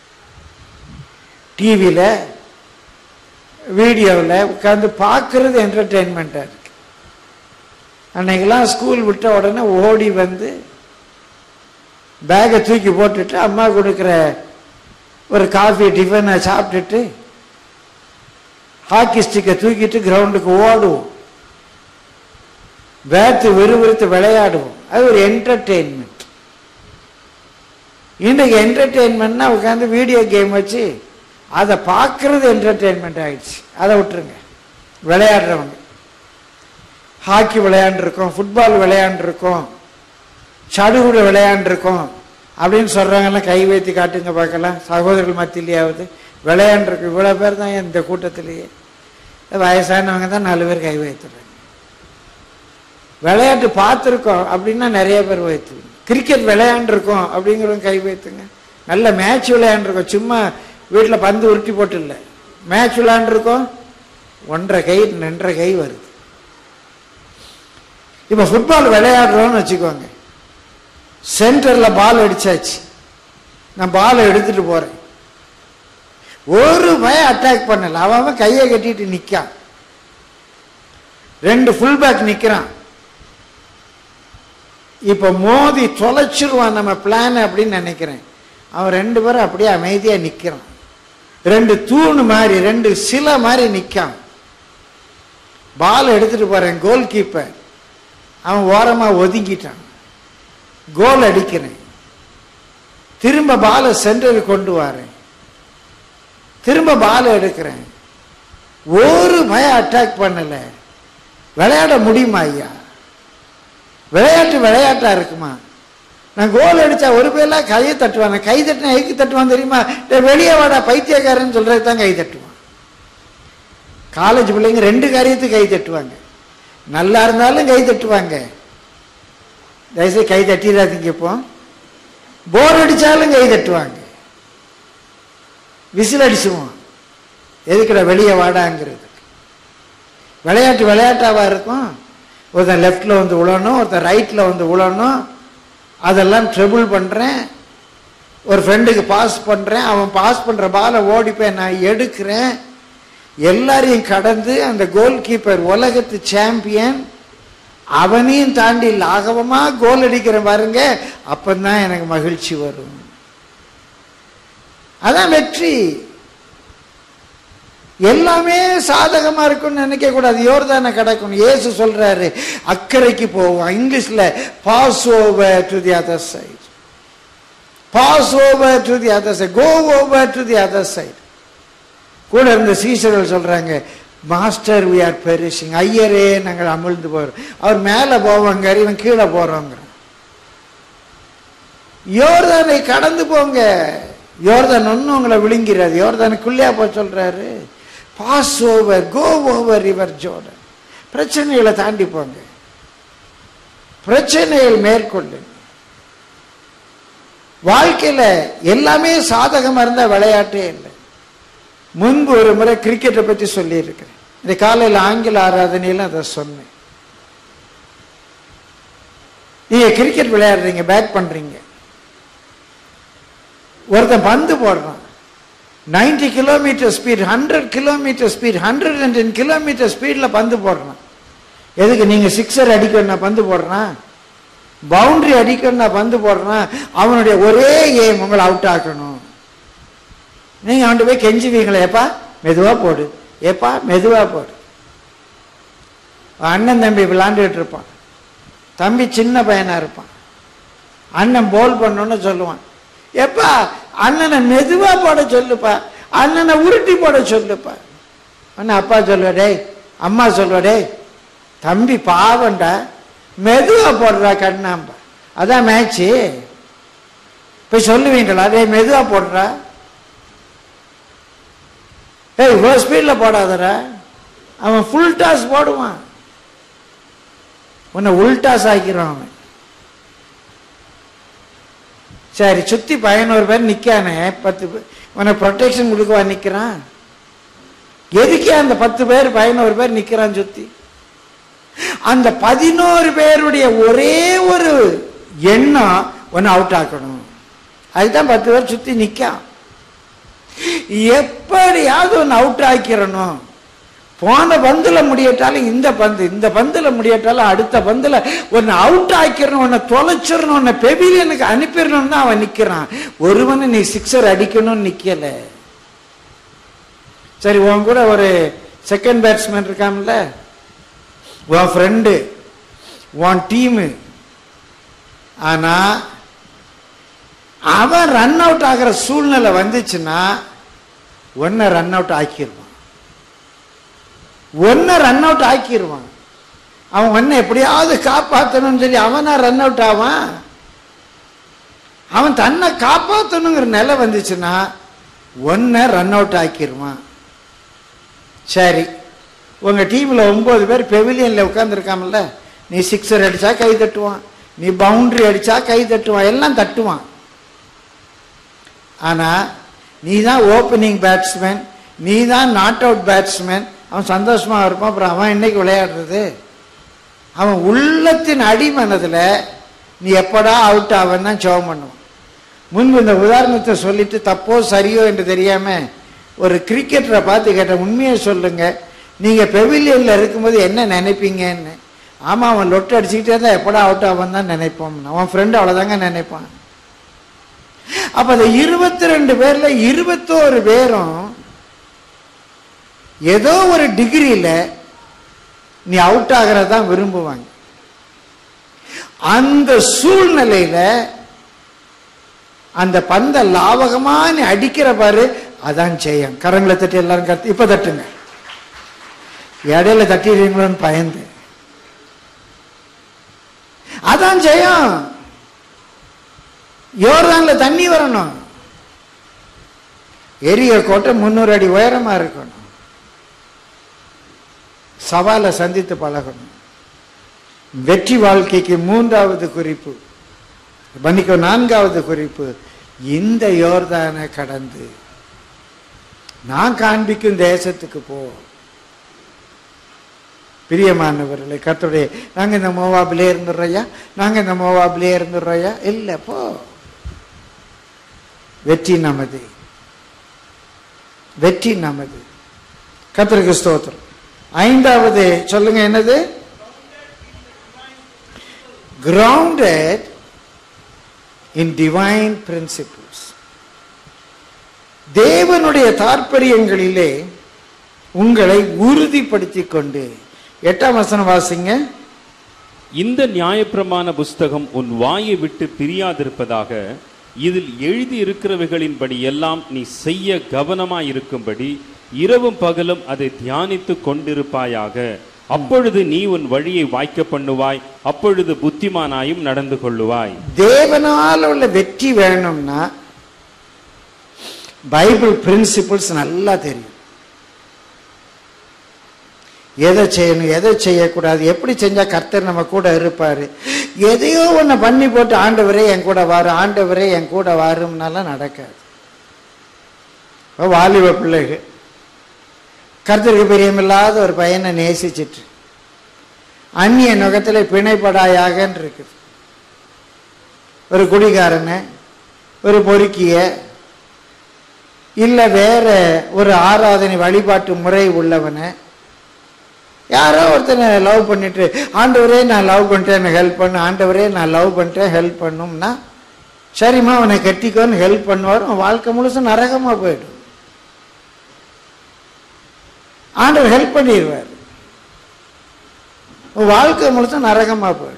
டிவியில் வீடியோவில் உட்காந்து பார்க்கறது என்டர்டெயின்மெண்ட்டாக இருக்கு அன்னைக்கெல்லாம் ஸ்கூல் விட்ட உடனே ஓடி வந்து பேக்கை தூக்கி போட்டுட்டு அம்மா கொடுக்குற ஒரு காஃபி டிஃபனை சாப்பிட்டுட்டு ஹாக்கி ஸ்டிக்கை தூக்கிட்டு கிரவுண்டுக்கு ஓடுவோம் வேர்த்து விறுவிறுத்து விளையாடுவோம் அது ஒரு என்டர்டெயின்மெண்ட் இன்றைக்கு என்டர்டெயின்மெண்ட்னா உட்காந்து வீடியோ கேம் வச்சு அதை பார்க்கறது என்டர்டெயின்மெண்ட் ஆயிடுச்சு அதை விட்டுருங்க விளையாடுறவங்க ஹாக்கி விளையாண்டுருக்கோம் ஃபுட்பால் விளையாண்டுருக்கோம் சடுகுடு விளையாண்டுருக்கோம் அப்படின்னு சொல்கிறாங்கலாம் கை வைத்து காட்டுங்க பார்க்கலாம் சகோதரர்கள் மத்தியிலேயாவது விளையாண்டுருக்கு இவ்வளோ பேர் தான் இந்த கூட்டத்திலேயே வயசானவங்க தான் நாலு பேர் கை வைத்துறாங்க விளையாட்டு பார்த்துருக்கோம் அப்படின்னா நிறைய பேர் வைத்து கிரிக்கெட் விளையாண்டுருக்கோம் அப்படிங்கிறவங்க கை வைத்துங்க நல்ல மேட்ச் விளையாண்டுருக்கோம் சும்மா வீட்டில் பந்து உருட்டி போட்டு இல்லை மேட்ச் விளையாண்டுருக்கோம் ஒன்றரை கை ரெண்டரை கை வருது இப்போ ஃபுட்பால் விளையாடுறோம்னு வச்சுக்கோங்க சென்டரில் பால் அடிச்சாச்சு நான் பாலை எடுத்துட்டு போகிறேன் ஒரு பயம் அட்டாக் பண்ணல அவன் அவன் கையை கட்டிட்டு நிற்கான் ரெண்டு ஃபுல் பேக் நிற்கிறான் இப்போ மோதி தொலைச்சிருவான் நம்ம பிளான் அப்படின்னு நினைக்கிறேன் அவன் ரெண்டு பேரும் அப்படியே அமைதியாக நிற்கிறான் ரெண்டு தூண் மாதிரி ரெண்டு சிலை மாதிரி நிற்கான் பால் எடுத்துட்டு போறேன் கோல் கீப்பர் அவன் ஓரமாக ஒதுங்கிட்டான் கோல் அடிக்கிறேன் திரும்ப பாலை சென்டருக்கு கொண்டு வரேன் திரும்ப பாலை எடுக்கிறேன் ஒரு பயம் அட்டாக் பண்ணல விளையாட முடியுமா ஐயா விளையாட்டு விளையாட்டா இருக்குமா நான் கோல் அடிச்சா ஒரு பேர்லாம் கையை தட்டுவாங்க கை தட்டினா எதுக்கு தட்டுவான் தெரியுமா டேய் வெளியே வாடா பைத்தியக்காரன்னு சொல்றது தான் கை தட்டுவான் காலேஜ் பிள்ளைங்க ரெண்டு காரியத்துக்கு கை தட்டுவாங்க நல்லா இருந்தாலும் கை தட்டுவாங்க தயவுசெய்து கை தட்டிடாதீங்க இப்போ போர் அடிச்சாலும் கை தட்டுவாங்க விசில் அடிச்சுவோம் எதுக்குடா வெளியே வாடாங்கிறது விளையாட்டு விளையாட்டாவா இருக்கும் ஒருத்தன் லெஃப்ட்ல வந்து விழணும் ஒருத்தன் ரைட்ல வந்து விழணும் அதெல்லாம் ட்ரிபிள் பண்றேன் ஒரு ஃப்ரெண்டுக்கு பாஸ் பண்றேன் அவன் பாஸ் பண்ற பாலை ஓடிப்பேன் நான் எடுக்கிறேன் எல்லாரையும் கடந்து அந்த கோல் கீப்பர் உலகத்து சாம்பியன் அவனையும் தாண்டி லாகவமா கோல் அடிக்கிறேன் பாருங்க அப்பந்தான் எனக்கு மகிழ்ச்சி வரும் அதான் வெற்றி எல்லாமே சாதகமா இருக்கும்னு நினைக்க கூடாது யோர்தான கிடக்கும் இயேசு சொல்றாரு அக்கறைக்கு போவோம் இங்கிலீஷ்ல pass over to the other side pass over to the other side go over to the other side கூட இருந்த சீசர்கள் சொல்றாங்க மாஸ்டர் வி ஆர் பெரிஷிங் ஐயரே நாங்கள் அமிழ்ந்து போறோம் அவர் மேலே போவாங்க இவன் கீழே போறோங்கிற யோர்தானை கடந்து போங்க யோர்தான் ஒன்றும் உங்களை விழுங்கிறாது யோர்தானுக்குள்ளேயா போ சொல்றாரு pass over go over river Jordan பிரச்சனைகளை தாண்டி போங்க பிரச்சனைகள் மேற்கொண்டு வாழ்க்கையில எல்லாமே சாதகமா இருந்தா விளையாட்டே இல்லை முன்பு ஒரு முறை கிரிக்கெட்டை பத்தி சொல்லியிருக்கிறேன் இந்த காலையில் ஆங்கில ஆராதனையில அதை சொன்னேன் நீங்க கிரிக்கெட் விளையாடுறீங்க பேட் பண்றீங்க ஒருத்தன் பந்து போடுறான் 90 kilometre speed hundred kilometre speed hundred and ten kilometre ஸ்பீடில் பந்து போடுறான் எதுக்கு நீங்க சிக்ஸர் அடிக்கணும் நான் பந்து போடுறான் பவுண்டரி அடிக்கணும் நான் பந்து போடுறான் அவனுடைய ஒரே ஏம் உங்களை அவுட் ஆக்கணும் நீங்க அவன்கிட்ட போய் கெஞ்சுவீங்களே ஏப்பா மெதுவா போடு ஏப்பா மெதுவா போடு அண்ணன் தம்பி விளாண்டுட்டு இருப்பான் தம்பி சின்ன பையனா இருப்பான் அண்ணன் போல் பண்ணணும்னு சொல்லுவான் எப்பா அண்ணனை மெதுவா போட சொல்லுப்பா அண்ணனை உருட்டி போட சொல்லுப்பா அண்ணன் அப்பா சொல்லுவா டேய் அம்மா சொல்லுவா டேய் தம்பி பாவண்டா மெதுவா போடுறா கண்ணாம்பா அதான் மேட்ச்சு போய் சொல்லுவீங்களா டேய் மெதுவா போடுறா ஏய் இவ்வளோ ஸ்பீடில் போடாதடா அவன் ஃபுல் டாஸ் போடுவான் உன்னை உள் டாஸ் ஆக்கிறான் அவன் சரி சுத்தி பதினோரு பேர் நிக்கானே பத்து பேர் உனக்கு ப்ரொடெக்ஷன் கொடுக்கவா நிக்கிறான் எதுக்கே அந்த பத்து பேர் பதினோரு பேர் நிக்கிறான் சுத்தி அந்த பதினோரு பேருடைய ஒரே ஒரு எண்ணம் ஒன்னு அவுட் ஆக்கணும் அதுதான் பத்து பேர் சுத்தி நிக்கான் எப்படியாவது ஒன்று அவுட் ஆக்கிறணும் போன பந்துல முடியட்டாலும் இந்த பந்து இந்த பந்துல முடியட்டாலும் அடுத்த பந்துல ஒன்னு அவுட் ஆக்கிடணும் உன்னை தொலைச்சிடணும் உன்னை பெவிலியனுக்கு அனுப்பிடணும்னு அவன் நிக்கிறான் ஒருவனை நீ சிக்ஸர் அடிக்கணும்னு நிக்கல சரி உன் கூட ஒரு செகண்ட் பேட்ஸ்மேன் இருக்கான்ல உன் ஃப்ரெண்டு உன் டீமு ஆனா அவன் ரன் அவுட் ஆகிற சூழ்நிலை வந்துச்சுன்னா ஒன்ன ரன் அவுட் ஆக்கிடுவான் ஒன்ன ரன் அவுட் ஆக்கிடுவான் அவன் ஒன்ன எப்படியாவது காப்பாற்றணும்னு சொல்லி அவனா ரன் அவுட் ஆவான் அவன் தன்னை காப்பாற்றணுங்கிற நிலை வந்துச்சுன்னா ஒன்ன ரன் அவுட் ஆக்கிடுவான் சரி உங்க டீம்ல ஒன்பது பேர் பெவிலியன்ல உட்கார்ந்துருக்காமல்ல நீ சிக்ஸர் அடிச்சா கை தட்டுவான் நீ பவுண்டரி அடிச்சா கை தட்டுவான் எல்லாம் தட்டுவான் ஆனா நீ தான் ஓப்பனிங் பேட்ஸ்மேன் நீ தான் நாட் அவுட் பேட்ஸ்மேன் அவன் சந்தோஷமா இருப்பான் அப்புறம் அவன் இன்னைக்கு விளையாடுறது அவன் உள்ளத்தின் அடிமனதுல நீ எப்படா அவுட் ஆவன்னு தான் ஜெபம் பண்ணுவான் முன்பு இந்த உதாரணத்தை சொல்லிட்டு தப்போ சரியோ என்று தெரியாம ஒரு கிரிக்கெட்டரை பார்த்து கேட்ட உண்மையை சொல்லுங்க நீங்க பெவிலியன்ல இருக்கும்போது என்ன நினைப்பீங்கன்னு ஆமா அவன் லொட்டு அடிச்சுக்கிட்டே தான் எப்படா அவுட் ஆவான் தான் நினைப்போம் அவன் ஃப்ரெண்டு அவ்வளவுதாங்க நினைப்பான் அப்ப அந்த இருபத்தி ரெண்டு பேர்ல இருபத்தோரு பேரும் ஏதோ ஒரு டிகிரியில நீ அவுட் ஆகிறதான் விரும்புவாங்க அந்த சூழ்நிலையில அந்த பந்த லாவகமா நீ அடிக்கிற பாரு அதான் ஜெயம் கரங்களை தட்டி எல்லாரும் கத்து இப்ப தட்டுங்க இடையில தட்டிடுவீங்களோன்னு பயந்து அதான் ஜெயம் யோர்தான்ல தண்ணி வரணும் எரிய கோட்டை முந்நூறு அடி உயரமா இருக்கணும் சவாலை சந்தித்து பழகணும் வெற்றி வாழ்க்கைக்கு மூன்றாவது குறிப்பு மன்னிக்க நான்காவது குறிப்பு இந்த யோர்தானை கடந்து நான் காண்பிக்கும் தேசத்துக்கு போ பிரியமானவர்களே கர்த்தருடைய நாங்க இந்த மோவாபிலே இருந்துடுறோயா நாங்க இந்த மோவாபிலே இருந்துடுறோயா இல்ல போ வெற்றி நமது வெற்றி நமது கர்த்தருக்கு ஸ்தோத்திரம் ஐந்தாவது சொல்லுங்க என்னது கிரவுண்டட் இன் டிவைன் பிரின்சிபிள்ஸ் தேவனுடைய தாற்பயங்களிலே உங்களை உறுதிப்படுத்திக் கொண்டு எட்டாம் வசனம் வாசிங்க இந்த நியாயப்பிரமாண புஸ்தகம் உன் வாயை விட்டு பிரியாதிருப்பதாக இதில் எழுதி இருக்கிறவைகளின்படி எல்லாம் நீ செய்ய கவனமாயிருக்கும்படி இரவும் பகலும் அதை தியானித்துக் கொண்டிருப்பாயாக அப்பொழுது நீ உன் வழியை வாய்க்க பண்ணுவாய் அப்பொழுது புத்திமானாயும் நடந்து கொள்ளுவாய் தேவனால் உள்ள வெற்றி வேணும்னா பைபிள் பிரின்சிபிள்ஸ் நல்லா தெரியும் எதை செய்யணும் எதை செய்யக்கூடாது எப்படி செஞ்சா கர்த்தர் நம்ம கூட இருப்பாரு எதையோ ஒண்ணு பண்ணி போட்டு ஆண்டவரே என் கூட வாரு ஆண்டவரே என் கூட வாரும்னாலாம் நடக்காது இப்ப வாலிப பிள்ளைகள் கர்த்தருக்கு பிரியமில்லாத ஒரு பையனை நேசிச்சிட்டு அந்நிய நுகத்தில் பிணைப்படாயாகன்னு இருக்குது ஒரு குடிகாரனை ஒரு பொறுக்கிய இல்ல வேற ஒரு ஆராதனை வழிபாட்டு முறை உள்ளவனை யாரோ ஒருத்தனை லவ் பண்ணிட்டு ஆண்டவரே நான் லவ் பண்ணிட்டேன் எனக்கு ஹெல்ப் பண்ணு ஆண்டவரே நான் லவ் பண்ணிட்டேன் ஹெல்ப் பண்ணும்னா சரிம்மா அவனை கட்டிக்கோன்னு ஹெல்ப் பண்ணுவார் அவன் வாழ்க்கை முழுசும் நரகமா போயிடும் ஆண்டவர் ஹெல்ப் பண்ணிடுவார் உன் வாழ்க்கை முழுசும் நரகமா போயிடும்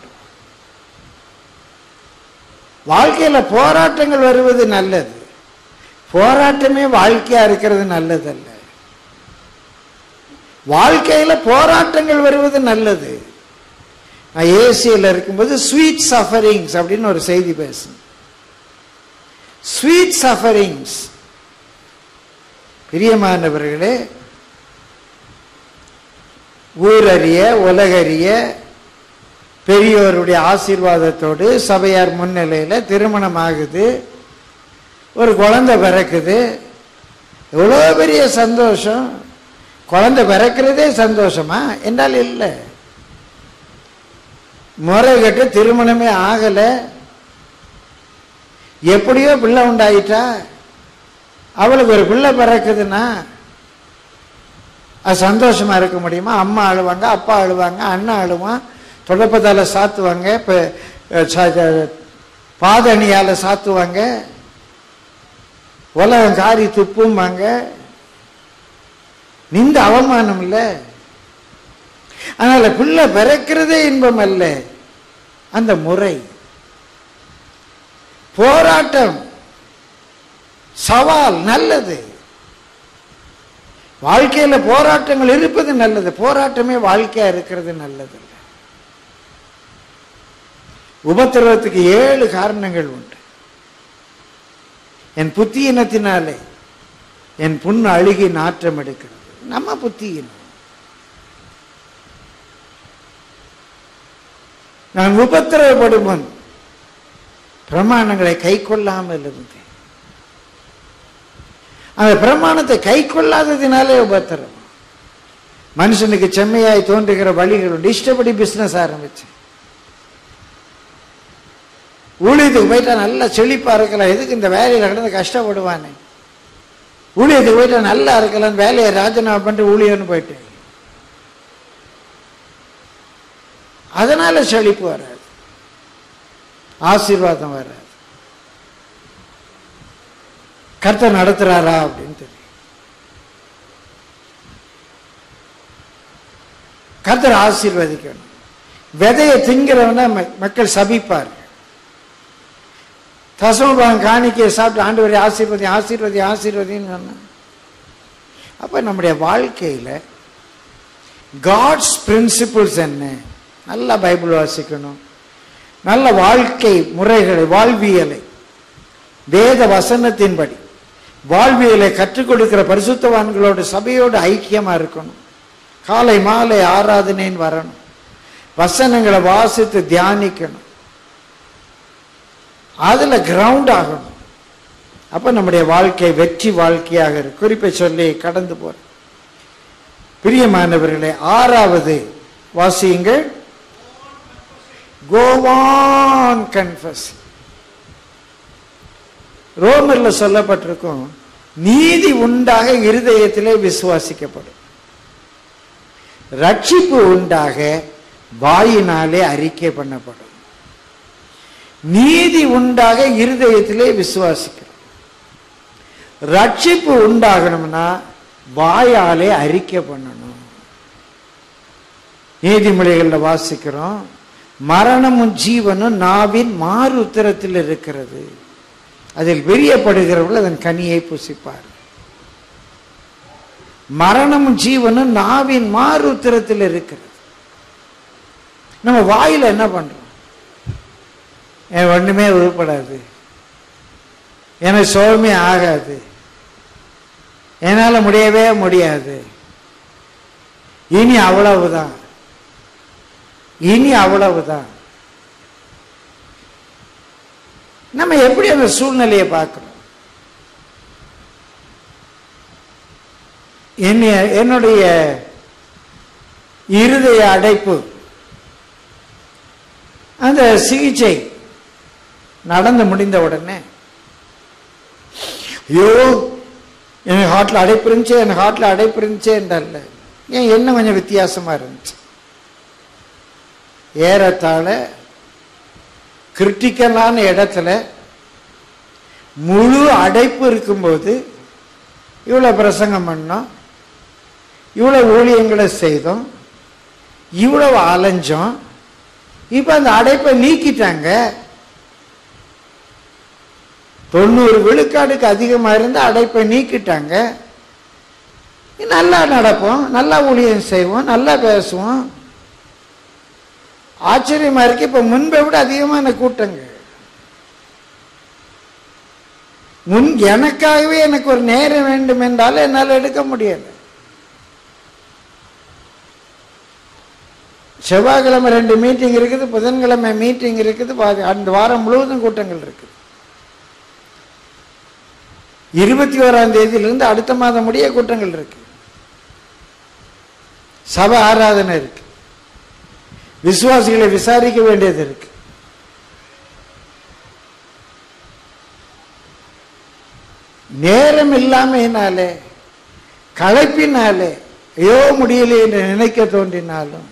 வாழ்க்கையில போராட்டங்கள் வருவது நல்லது போராட்டமே வாழ்க்கையா இருக்கிறது நல்லதல்ல வாழ்க்கையில போராட்டங்கள் வருவது நல்லது நான் ஏசியில் இருக்கும்போது ஸ்வீட் சஃபரிங்ஸ் அப்படின்னு ஒரு செய்தி பேசும் ஸ்வீட் சஃபரிங்ஸ் பிரியமானவர்களே ஊரறிய உலகறிய பெரியோருடைய ஆசீர்வாதத்தோடு சபையார் முன்னிலையில திருமணம் ஆகுது ஒரு குழந்தை பிறக்குது எவ்வளோ பெரிய சந்தோஷம் குழந்தை பிறக்கிறதே சந்தோஷமா என்றால் இல்லை முறை கட்டு திருமணமே ஆகல எப்படியோ பிள்ளை உண்டாயிட்டா அவளுக்கு ஒரு பிள்ளை பிறக்குதுன்னா அது சந்தோஷமா இருக்க முடியுமா அம்மா அழுவாங்க அப்பா அழுவாங்க அண்ணன் அழுவான் தொடப்பத்தால சாத்துவாங்க இப்போ பாதணியால சாத்துவாங்க உலகம் காரி துப்பும்பாங்க நிந்த அவமானம் இல்ல அதனால பிள்ளை பிறக்கிறதே இன்பம் அல்ல அந்த முறை போராட்டம் சவால் நல்லது வாழ்க்கையில போராட்டங்கள் இருப்பது நல்லது போராட்டமே வாழ்க்கையா இருக்கிறது நல்லது உபத்திரவத்துக்கு ஏழு காரணங்கள் உண்டு என் புத்தியினத்தினாலே என் புண்ணு அழுகி நாற்றம் எடுக்கிறது நம்ம புத்தியினம் நான் உபத்திரவப்படும் முன் பிரமாணங்களை கை கொள்ளாமல் இருந்தேன் அந்த பிரமாணத்தை கை கொள்ளாததினாலே உபத்திரம் மனுஷனுக்கு செம்மையாய் தோன்றுகிற வழிகள் உண்டு இஷ்டப்படி பிசினஸ் ஆரம்பிச்சேன் ஊழியத்துக்கு போயிட்டா நல்லா செழிப்பா இருக்கலாம் எதுக்கு இந்த வேலையில கிடந்து கஷ்டப்படுவானே ஊழியத்துக்கு போயிட்டா நல்லா இருக்கலாம் வேலையை ராஜினாமா பண்ணிட்டு ஊழியர்னு போயிட்டேன் அதனால செழிப்பு வராது ஆசீர்வாதம் வராது கர்த்தர் நடத்துறாரா அப்படின்னு தெரியும் கர்த்தர் ஆசீர்வதிக்கணும் விதையை திங்கிறவன மக்கள் சபிப்பார்கள் தசமபாகம் காணிக்கையை சாப்பிட்டு ஆண்டு ஆசீர்வதி ஆசீர்வதி ஆசீர்வதின்னு சொன்ன அப்ப நம்முடைய வாழ்க்கையில காட்ஸ் பிரின்சிபிள்ஸ் என்ன நல்லா பைபிள் வாசிக்கணும் நல்ல வாழ்க்கை முறைகளை வாழ்வியலை வேத வசனத்தின்படி வாழ்வியலை கற்றுக் கொடுக்கிற பரிசுத்தவான்களோட சபையோடு ஐக்கியமா இருக்கணும் காலை மாலை ஆராதனைன்னு வரணும் வசனங்களை வாசித்து தியானிக்கணும் அதுல கிரவுண்ட் ஆகணும் அப்ப நம்முடைய வாழ்க்கை வெற்றி வாழ்க்கையாக இருக்கும் குறிப்பை சொல்லி கடந்து போற பிரியமானவர்களே ஆறாவது வாசியுங்கள் கோவான் கன்ஃபஸ் ரோமர்ல சொல்லப்பட்டிருக்கும் நீதி உண்டாக இருதயத்திலே விசுவாசிக்கப்படும் ரட்சிப்பு உண்டாக வாயினாலே அறிக்கை பண்ணப்படும் நீதி உண்டாக இருதயத்திலே விசுவாசிக்கிறோம் ரட்சிப்பு உண்டாகணும்னா வாயாலே அறிக்கை பண்ணணும் நீதிமொழிகள்ல வாசிக்கிறோம் மரணமும் ஜீவனும் நாவின் மாறு உத்தரத்தில் இருக்கிறது அதில் வெறியப்படுகிறவர்கள் அதன் கனியை புசிப்பார் மரணமும் ஜீவனும் நாவின் மாறு உத்தரத்தில் இருக்கிறது நம்ம வாயில என்ன பண்றோம் என் ஒண்ணுமே உருப்படாது எனக்கு சோகமே ஆகாது என்னால முடியவே முடியாது இனி அவ்வளவுதான் இனி அவ்வளவுதான் நம்ம எப்படி அந்த சூழ்நிலையை பார்க்கிறோம் என்னைய என்னுடைய இருதய அடைப்பு அந்த சிகிச்சை நடந்து முடிந்த உடனே ஐயோ எனக்கு ஹார்ட்ல அடைப்பு இருந்துச்சு எனக்கு ஹார்ட்ல அடைப்பு இருந்துச்சு என்றல்ல ஏன் என்ன கொஞ்சம் வித்தியாசமா இருந்துச்சு ஏறத்தாழ கிரிட்டிக்கலான இடத்துல முழு அடைப்பு இருக்கும்போது இவ்வளவு பிரசங்கம் பண்ணோம் இவ்வளவு ஊழியங்களை செய்தோம் இவ்வளவு அலைஞ்சோம் இப்ப அந்த அடைப்பை நீக்கிட்டாங்க தொண்ணூறு விழுக்காடுக்கு அதிகமா இருந்த அடைப்பை நீக்கிட்டாங்க நல்லா நடப்போம் நல்லா ஊழியம் செய்வோம் நல்லா பேசுவோம் ஆச்சரியமா இருக்கு இப்ப முன்பை விட அதிகமான கூட்டங்க முன் எனக்காகவே எனக்கு ஒரு நேரம் வேண்டும் என்றாலும் என்னால் எடுக்க முடியல செவ்வாய்க்கிழமை ரெண்டு மீட்டிங் இருக்குது புதன்கிழமை மீட்டிங் இருக்குது பாதி- அந்த வாரம் முழுவதும் கூட்டங்கள் இருக்குது இருபத்தி ஓராம் தேதியிலிருந்து அடுத்த மாதம் முடிய கூட்டங்கள் இருக்கு சபை ஆராதனை இருக்கு விசுவாசிகளை விசாரிக்க வேண்டியது இருக்கு நேரம் இல்லாமையினாலே களைப்பினாலே ஐயோ முடியலை என்று நினைக்க தோன்றினாலும்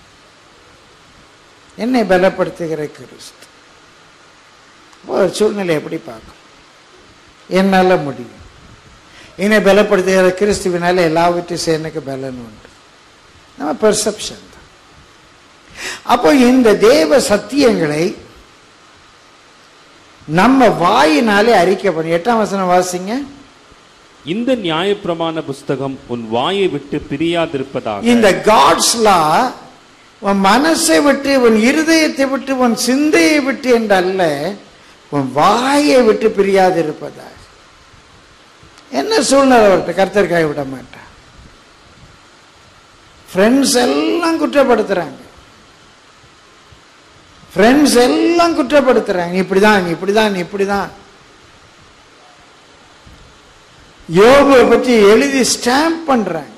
என்னை பலப்படுத்துகிற கிறிஸ்து ஒரு சூழ்நிலை எப்படி பார்க்கும் என்னால முடியும் என்னை பலப்படுத்துகிற கிறிஸ்துவினால எல்லாவற்றையும் செய்ய எனக்கு பலன் உண்டு நம்ம பெர்செப்ஷன் தான் அப்போ இந்த தேவ சத்தியங்களை நம்ம வாயினாலே அறிக்கை பண்ணி எட்டாம் வசனம் வாசிங்க இந்த நியாயப்பிரமாண புஸ்தகம் உன் வாயை விட்டு பிரியாதிருப்பதாக இந்த காட்ஸ் லா உன் மனசை விட்டு உன் இருதயத்தை விட்டு உன் சிந்தையை விட்டு என்றல்ல உன் வாயை விட்டு பிரியாது இருப்பதாக என்ன சூழ்நிலை அவர்கிட்ட கர்த்தருக்காய் விட மாட்டான் ஃப்ரெண்ட்ஸ் எல்லாம் குற்றப்படுத்துறாங்க ஃப்ரெண்ட்ஸ் எல்லாம் குற்றப்படுத்துறாங்க நீ இப்படிதான் நீ இப்படிதான் நீ இப்படிதான் யோபுவை பற்றி எழுதி ஸ்டாம்ப் பண்றாங்க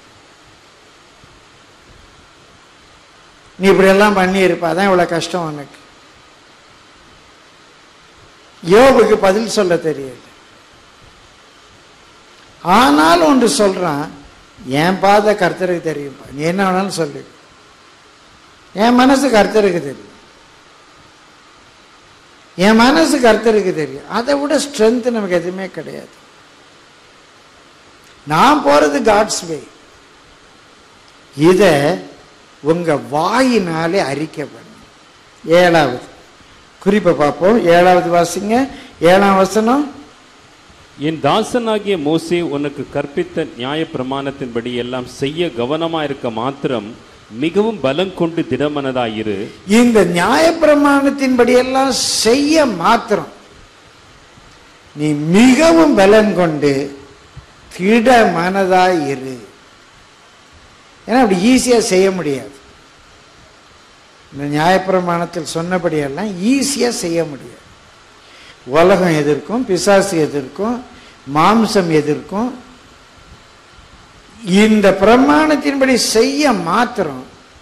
நீ இப்படி எல்லாம் பண்ணி இருப்ப அதான் இவ்வளவு கஷ்டம் உனக்கு யோபுக்கு பதில் சொல்ல தெரியல ஆனாலும் ஒன்று சொல்றான் என் பாதை கர்த்தருக்கு தெரியும்ப்பா நீ என்ன வேணாலும் சொல்லு என் மனசு கர்த்தருக்கு தெரியும் என் மனசு கர்த்தருக்கு தெரியும் அதை விட ஸ்ட்ரென்த் நமக்கு எதுவுமே கிடையாது நான் போறது காட்ஸ் வே இத உங்க வாயினாலே அறிக்கை பண்ணும் ஏழாவது குறிப்பை பார்ப்போம் ஏழாவது வாசிங்க ஏழாம் வசனம் என் தாசனாகிய மோசே உனக்கு கற்பித்த நியாயப்பிரமாணத்தின்படி எல்லாம் செய்ய கவனமா இருக்க மாத்திரம் மிகவும் பலம் கொண்டு திடமனதாயிரு இந்த நியாயப்பிரமாணத்தின்படி எல்லாம் செய்ய மாத்திரம் நீ மிகவும் பலன் கொண்டு திட மனதாய் இரு ஏன்னா அப்படி ஈஸியா செய்ய முடியாது இந்த நியாயப்பிரமாணத்தில் சொன்னபடியெல்லாம் ஈஸியா செய்ய முடியாது உலகம் எதிர்க்கும் பிசாசு எதிர்க்கும் மாம்சம் எதிர்க்கும் இந்த பிரமாணத்தின்படி செய்ய மாத்திரம்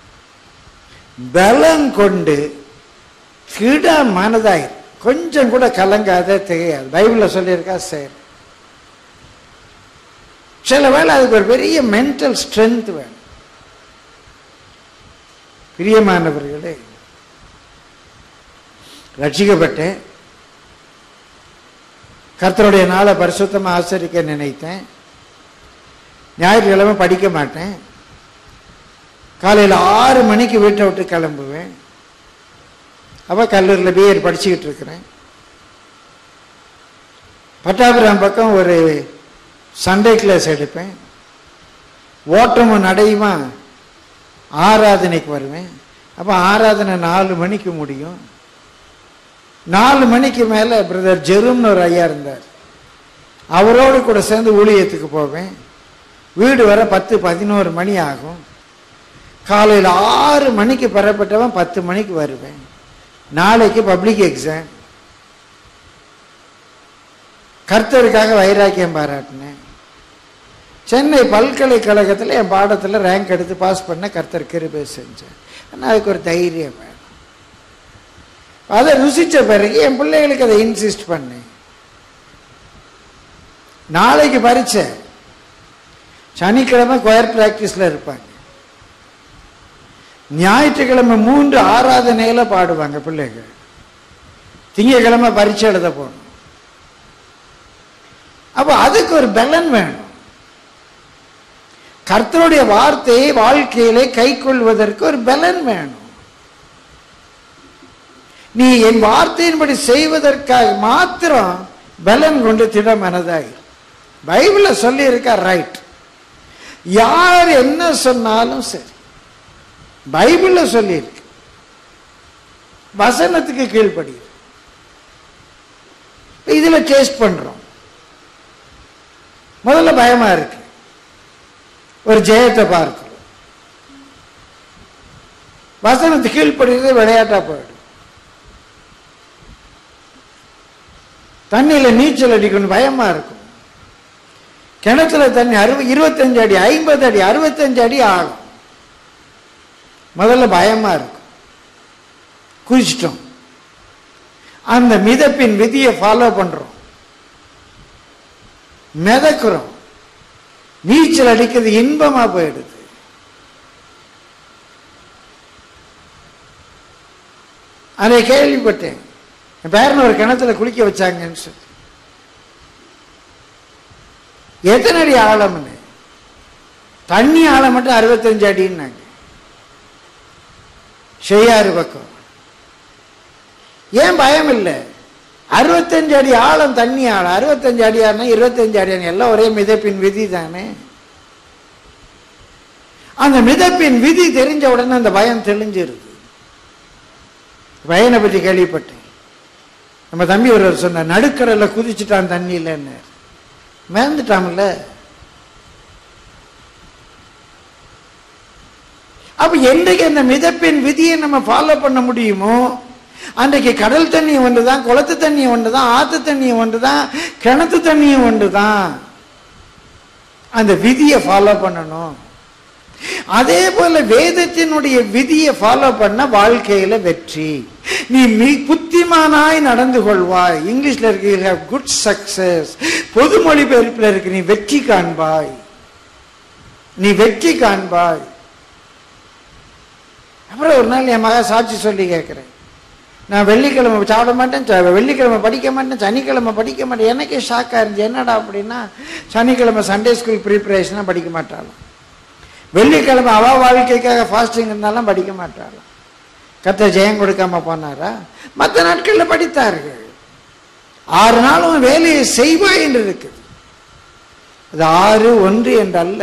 பலம் கொண்டு திட மனதாய் கொஞ்சம் கூட கலங்காத திகையாது பைபிள்ல சொல்லியிருக்கா சரி சில வேளை அதுக்கு ஒரு பெரிய மென்டல் ஸ்ட்ரென்த் வேணும் பிரியமானவர்களே ரட்சிக்கப்பட்டேன் கர்த்தருடைய நாளை பரிசுத்தமா ஆசரிக்க நினைத்தேன் ஞாயிற்றுக்கிழமை படிக்க மாட்டேன் காலையில் ஆறு மணிக்கு வீட்டை விட்டு கிளம்புவேன் அப்போ கல்லூரியில் பிஎட் படிச்சுக்கிட்டு இருக்கிறேன் பட்டாபிராம் பக்கம் ஒரு சண்டே கிளாஸ் எடுப்பேன் ஓட்டமும் நடையுமா ஆராதனைக்கு வருவேன் அப்போ ஆராதனை நாலு மணிக்கு முடியும் நாலு மணிக்கு மேலே பிரதர் ஜெரும்னு ஒரு ஐயா இருந்தார் அவரோடு கூட சேர்ந்து ஊழியத்துக்கு போவேன் வீடு வர பத்து பதினோரு மணி ஆகும் காலையில் ஆறு மணிக்கு பெறப்பட்டவன் பத்து மணிக்கு வருவேன் நாளைக்கு பப்ளிக் எக்ஸாம் கர்த்தருக்காக வைராக்கியம் பாராட்டினேன் சென்னை பல்கலைக்கழகத்தில் என் பாடத்தில் ரேங்க் எடுத்து பாஸ் பண்ண கர்த்தர் கிருபை செஞ்சேன் ஆனால் அதுக்கு ஒரு தைரியம் வேணும் அதை ருசிச்ச பிறகு என் பிள்ளைகளுக்கு அதை இன்சிஸ்ட் பண்ணேன் நாளைக்கு பரீட்சை சனிக்கிழமை கொயர் பிராக்டிஸ்ல இருப்பாங்க ஞாயிற்றுக்கிழமை மூன்று ஆராதனையில பாடுவாங்க பிள்ளைகள் திங்கக்கிழமை பரீட்சை எழுத போகணும் அப்ப அதுக்கு ஒரு பலன் வேணும் கர்த்தருடைய வார்த்தையை வாழ்க்கையிலே கை கொள்வதற்கு ஒரு பலன் வேணும் நீ என் வார்த்தையின்படி செய்வதற்காக மாத்திரம் பலன் கொண்டு திட மனதாய் பைபிள்ல சொல்லி இருக்கா ரைட் யார் என்ன சொன்னாலும் சரி பைபிள்ல சொல்லி இருக்கு வசனத்துக்கு கீழ்ப்படி இதுல டேஸ்ட் பண்றோம் முதல்ல பயமா இருக்கு ஒரு ஜெயத்தை பார்க்கிறோம் வசனத்துக்கு கீழ்ப்படுகிறது விளையாட்டா போயிடும் தண்ணியில நீச்சல் அடிக்கணும் பயமா இருக்கும் கிணத்துல தண்ணி அறுபது இருபத்தஞ்சு அடி ஐம்பது அடி அறுபத்தஞ்சு அடி ஆகும் முதல்ல பயமா இருக்கும் குதிச்சிட்டோம் அந்த மிதப்பின் விதியை ஃபாலோ பண்றோம் மிதக்குறோம் நீச்சல் அடிக்கிறது இன்பமா போயிடுது அதை கேள்விப்பட்டேன் என் பேரன் ஒரு கிணத்துல குளிக்க வச்சாங்கன்னு சொல்லி எத்தனை அடி ஆழம்னு தண்ணி ஆழம் மட்டும் அறுபத்தஞ்சு அடின்னாங்க செய்யாறு பக்கம் ஏன் பயம் இல்லை அறுபத்தஞ்சு அடி ஆழம் தண்ணி ஆழம் அறுபத்தஞ்சு அடி ஆழம் இருபத்தஞ்சு அடி ஆழம் எல்லாம் ஒரே மிதப்பின் விதி தானே அந்த மிதப்பின் விதி தெரிஞ்ச உடனே அந்த பயம் தெளிஞ்சிருது பையனை பற்றி கேள்விப்பட்டேன் நம்ம தம்பி ஒருவர் சொன்னார் நடுக்கடல குதிச்சுட்டான் தண்ணியிலன்னு மிதந்துட்டான்ல அப்ப என்றைக்கு அந்த மிதப்பின் விதியை நம்ம ஃபாலோ பண்ண முடியுமோ அன்றைக்கு கடல் தண்ணி ஒன்றுதான் குளத்து தண்ணி ஒன்றுதான் ஆத்து தண்ணி ஒன்றுதான் கிணத்து தண்ணியும் ஒன்றுதான் அந்த விதியை ஃபாலோ பண்ணணும் அதே போல வேதத்தினுடைய விதியை ஃபாலோ பண்ண வாழ்க்கையில வெற்றி நீ மீ புத்திமானாய் நடந்து கொள்வாய் இங்கிலீஷ்ல இருக்கு குட் சக்சஸ் பொது மொழிபெயர்ப்பில் இருக்கு நீ வெற்றி காண்பாய் நீ வெற்றி காண்பாய் அப்புறம் ஒரு நாள் என் மகா சாட்சி சொல்லி கேட்கிறேன் நான் வெள்ளிக்கிழமை சாப்பிட மாட்டேன் ச- வெள்ளிக்கிழமை படிக்க மாட்டேன் சனிக்கிழமை படிக்க மாட்டேன் எனக்கே ஷாக்காக இருந்துச்சு என்னடா அப்படின்னா சனிக்கிழமை சண்டே ஸ்கூல் ப்ரிப்பரேஷனாக படிக்க மாட்டாளாம் வெள்ளிக்கிழமை அவ வாழ்க்கைக்காக ஃபாஸ்டிங் இருந்தாலும் படிக்க மாட்டாளாம் கத்த ஜெயம் கொடுக்காம போனாரா மற்ற நாட்களில் படித்தார்கள் ஆறு நாளும் வேலையை செய்வாய் என்று இருக்குது அது ஆறு ஒன்று என்று அல்ல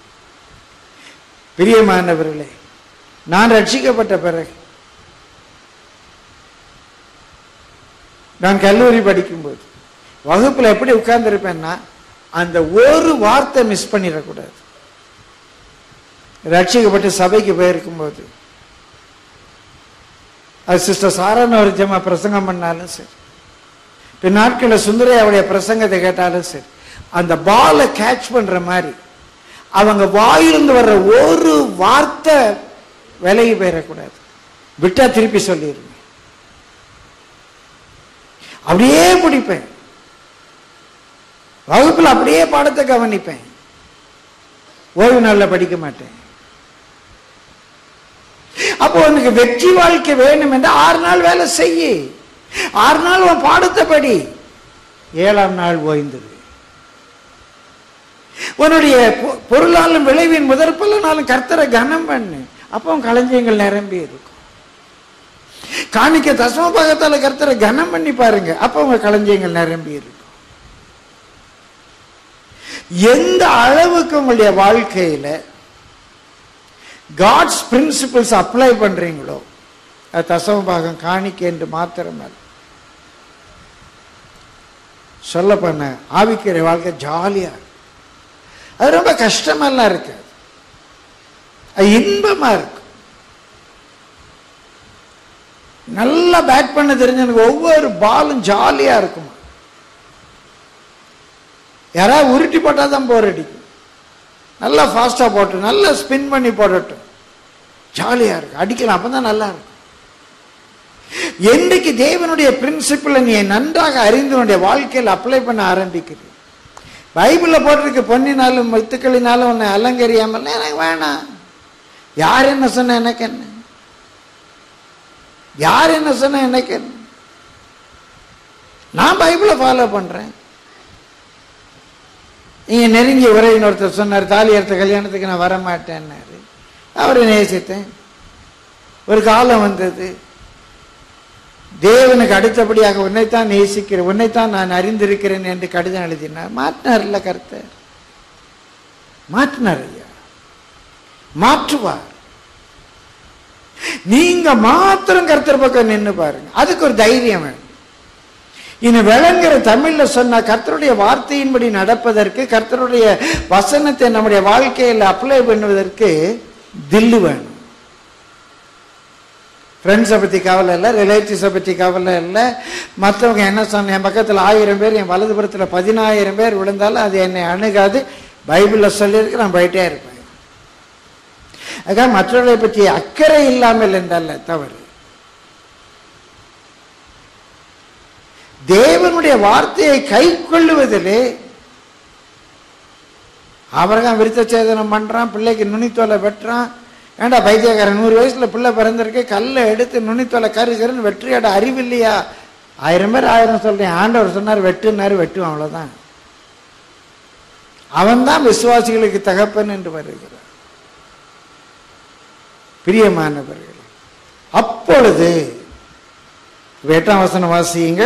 பிரியமானவர்களே நான் ரட்சிக்கப்பட்ட பிறகு நான் கல்லூரி படிக்கும்போது வகுப்புல எப்படி உட்கார்ந்துருப்பேன்னா அந்த ஒரு வார்த்தை மிஸ் பண்ணிடக்கூடாது ரட்சிக்கப்பட்டு சபைக்கு போயிருக்கும்போது அது சிஸ்டர் சாரான ஒரு ஜெமா பிரசங்கம் பண்ணாலும் சரி பின் நாட்களில் சுந்தரையாவுடைய பிரசங்கத்தை கேட்டாலும் சரி அந்த பாலை கேட்ச் பண்ற மாதிரி அவங்க வாயிலிருந்து வர்ற ஒரு வார்த்தை விலகி போயிடக்கூடாது விட்டா திருப்பி சொல்லிடுங்க அப்படியே பிடிப்பேன் வகுப்புல அப்படியே பாடத்தை கவனிப்பேன் ஓய்வு நாள்ல படிக்க மாட்டேன் அப்போ உனக்கு வெற்றி வாழ்க்கை வேணும் என்று ஆறு நாள் வேலை செய்யு ஆறு நாள் உன் பாடத்தை படி ஏழாம் நாள் ஓய்ந்துரு உன்னுடைய பொ- பொருளாலும் விளைவின் முதற்பல நாளும் கர்த்தரை கனம் பண்ணு அப்போ உன் களஞ்சியங்கள் நிரம்பி இருக்கும் காணிக்க தசம பாகத்தால கர்த்தரை கனம் பண்ணி பாருங்க அப்போ உங்க களஞ்சியங்கள் நிரம்பி இருக்கும் எந்த அளவுக்கு உங்களுடைய வாழ்க்கையில காட்ஸ் பிரின்சிபிள்ஸ் அப்ளை பண்றீங்களோ அது தசம பாகம் காணிக்க என்று மாத்திரமல்ல சொல்ல பண்ண ஆவிக்கிற வாழ்க்கை ஜாலியா இருக்கும். அது ரொம்ப கஷ்டமெல்லாம் இருக்காது அது இன்பமா இருக்கும் நல்லா பேட் பண்ண தெரிஞ்சவனுக்கு ஒவ்வொரு பாலும் ஜாலியா இருக்குமா யாராவது உருட்டி போட்டால் தான் போர் அடிக்கும் நல்லா ஃபாஸ்ட்டாக போட்டு நல்லா ஸ்பின் பண்ணி போடட்டும் ஜாலியாக இருக்கும் அடிக்கலாம் அப்போ தான் நல்லா இருக்கும் என்னைக்கு தேவனுடைய பிரின்சிபிளை நீ நன்றாக அறிந்து உன்னுடைய வாழ்க்கையில் அப்ளை பண்ண ஆரம்பிக்கிறது பைபிளில் போட்டிருக்க பொன்னினாலும் வித்துக்களினாலும் உன்னை அலங்கரியாமல் எனக்கு வேணாம் யார் என்ன சொன்ன எனக்கு என்ன யார் என்ன சொன்ன எனக்கு என்ன நான் பைபிளை ஃபாலோ பண்றேன் நீங்க நெருங்கிய உறவின் ஒருத்தர் சொன்னார் தாலி அறுத்த கல்யாணத்துக்கு நான் வர மாட்டேன்னாரு அவரை நேசித்தேன் ஒரு காலம் வந்தது தேவனுக்கு அடுத்தபடியாக உன்னைத்தான் நேசிக்கிறேன் உன்னைத்தான் நான் அறிந்திருக்கிறேன் என்று கடிதம் எழுதினார் மாற்றினார்ல கருத்தை மாற்றினார் ஐயா மாற்றுவார் நீங்க மாத்திரம் கர்த்தர் பக்கம் நின்னு பாருங்க அதுக்கு ஒரு தைரியம் வேணும் இனி விளங்குற தமிழ்ல சொன்ன கர்த்தருடைய வார்த்தையின்படி நடப்பதற்கு கர்த்தருடைய வசனத்தை நம்முடைய வாழ்க்கையில் அப்ளை பண்ணுவதற்கு தில்லு வேணும் ஃப்ரெண்ட்ஸை பற்றி கவலை இல்லை ரிலேட்டிவ்ஸை பற்றி கவலை இல்லை மற்றவங்க என்ன சொன்ன என் பக்கத்தில் ஆயிரம் பேர் என் வலதுபுறத்தில் பதினாயிரம் பேர் விழுந்தாலும் அது என்னை அணுகாது பைபிளில் சொல்லியிருக்கு நான் போயிட்டே இருப்பேன் அதுக்காக மற்றவர்களை பற்றி அக்கறை இல்லாமல் என்றல்ல தவறு தேவனுடைய வார்த்தையை கை கொள்ளுவதிலே அவர்தான் விருத்த சேதனம் பண்றான் பிள்ளைக்கு நுனித்தோலை வெட்டுறான் ஏண்டா பைத்தியக்காரன் நூறு வயசுல பிள்ளை பிறந்திருக்கு கல்லை எடுத்து நுனித்தோலை கரு கருன்னு வெற்றியோட அறிவு இல்லையா ஆயிரம் பேர் ஆயிரம் சொல்றேன் ஆண்டவர் சொன்னார் வெட்டுனாரு வெட்டுவான் அவ்வளவுதான் அவன்தான் விசுவாசிகளுக்கு தகப்பன் என்று வருகிறார் பிரியமானவர்கள் அப்பொழுது எட்டாம் வசனம் வாசியுங்க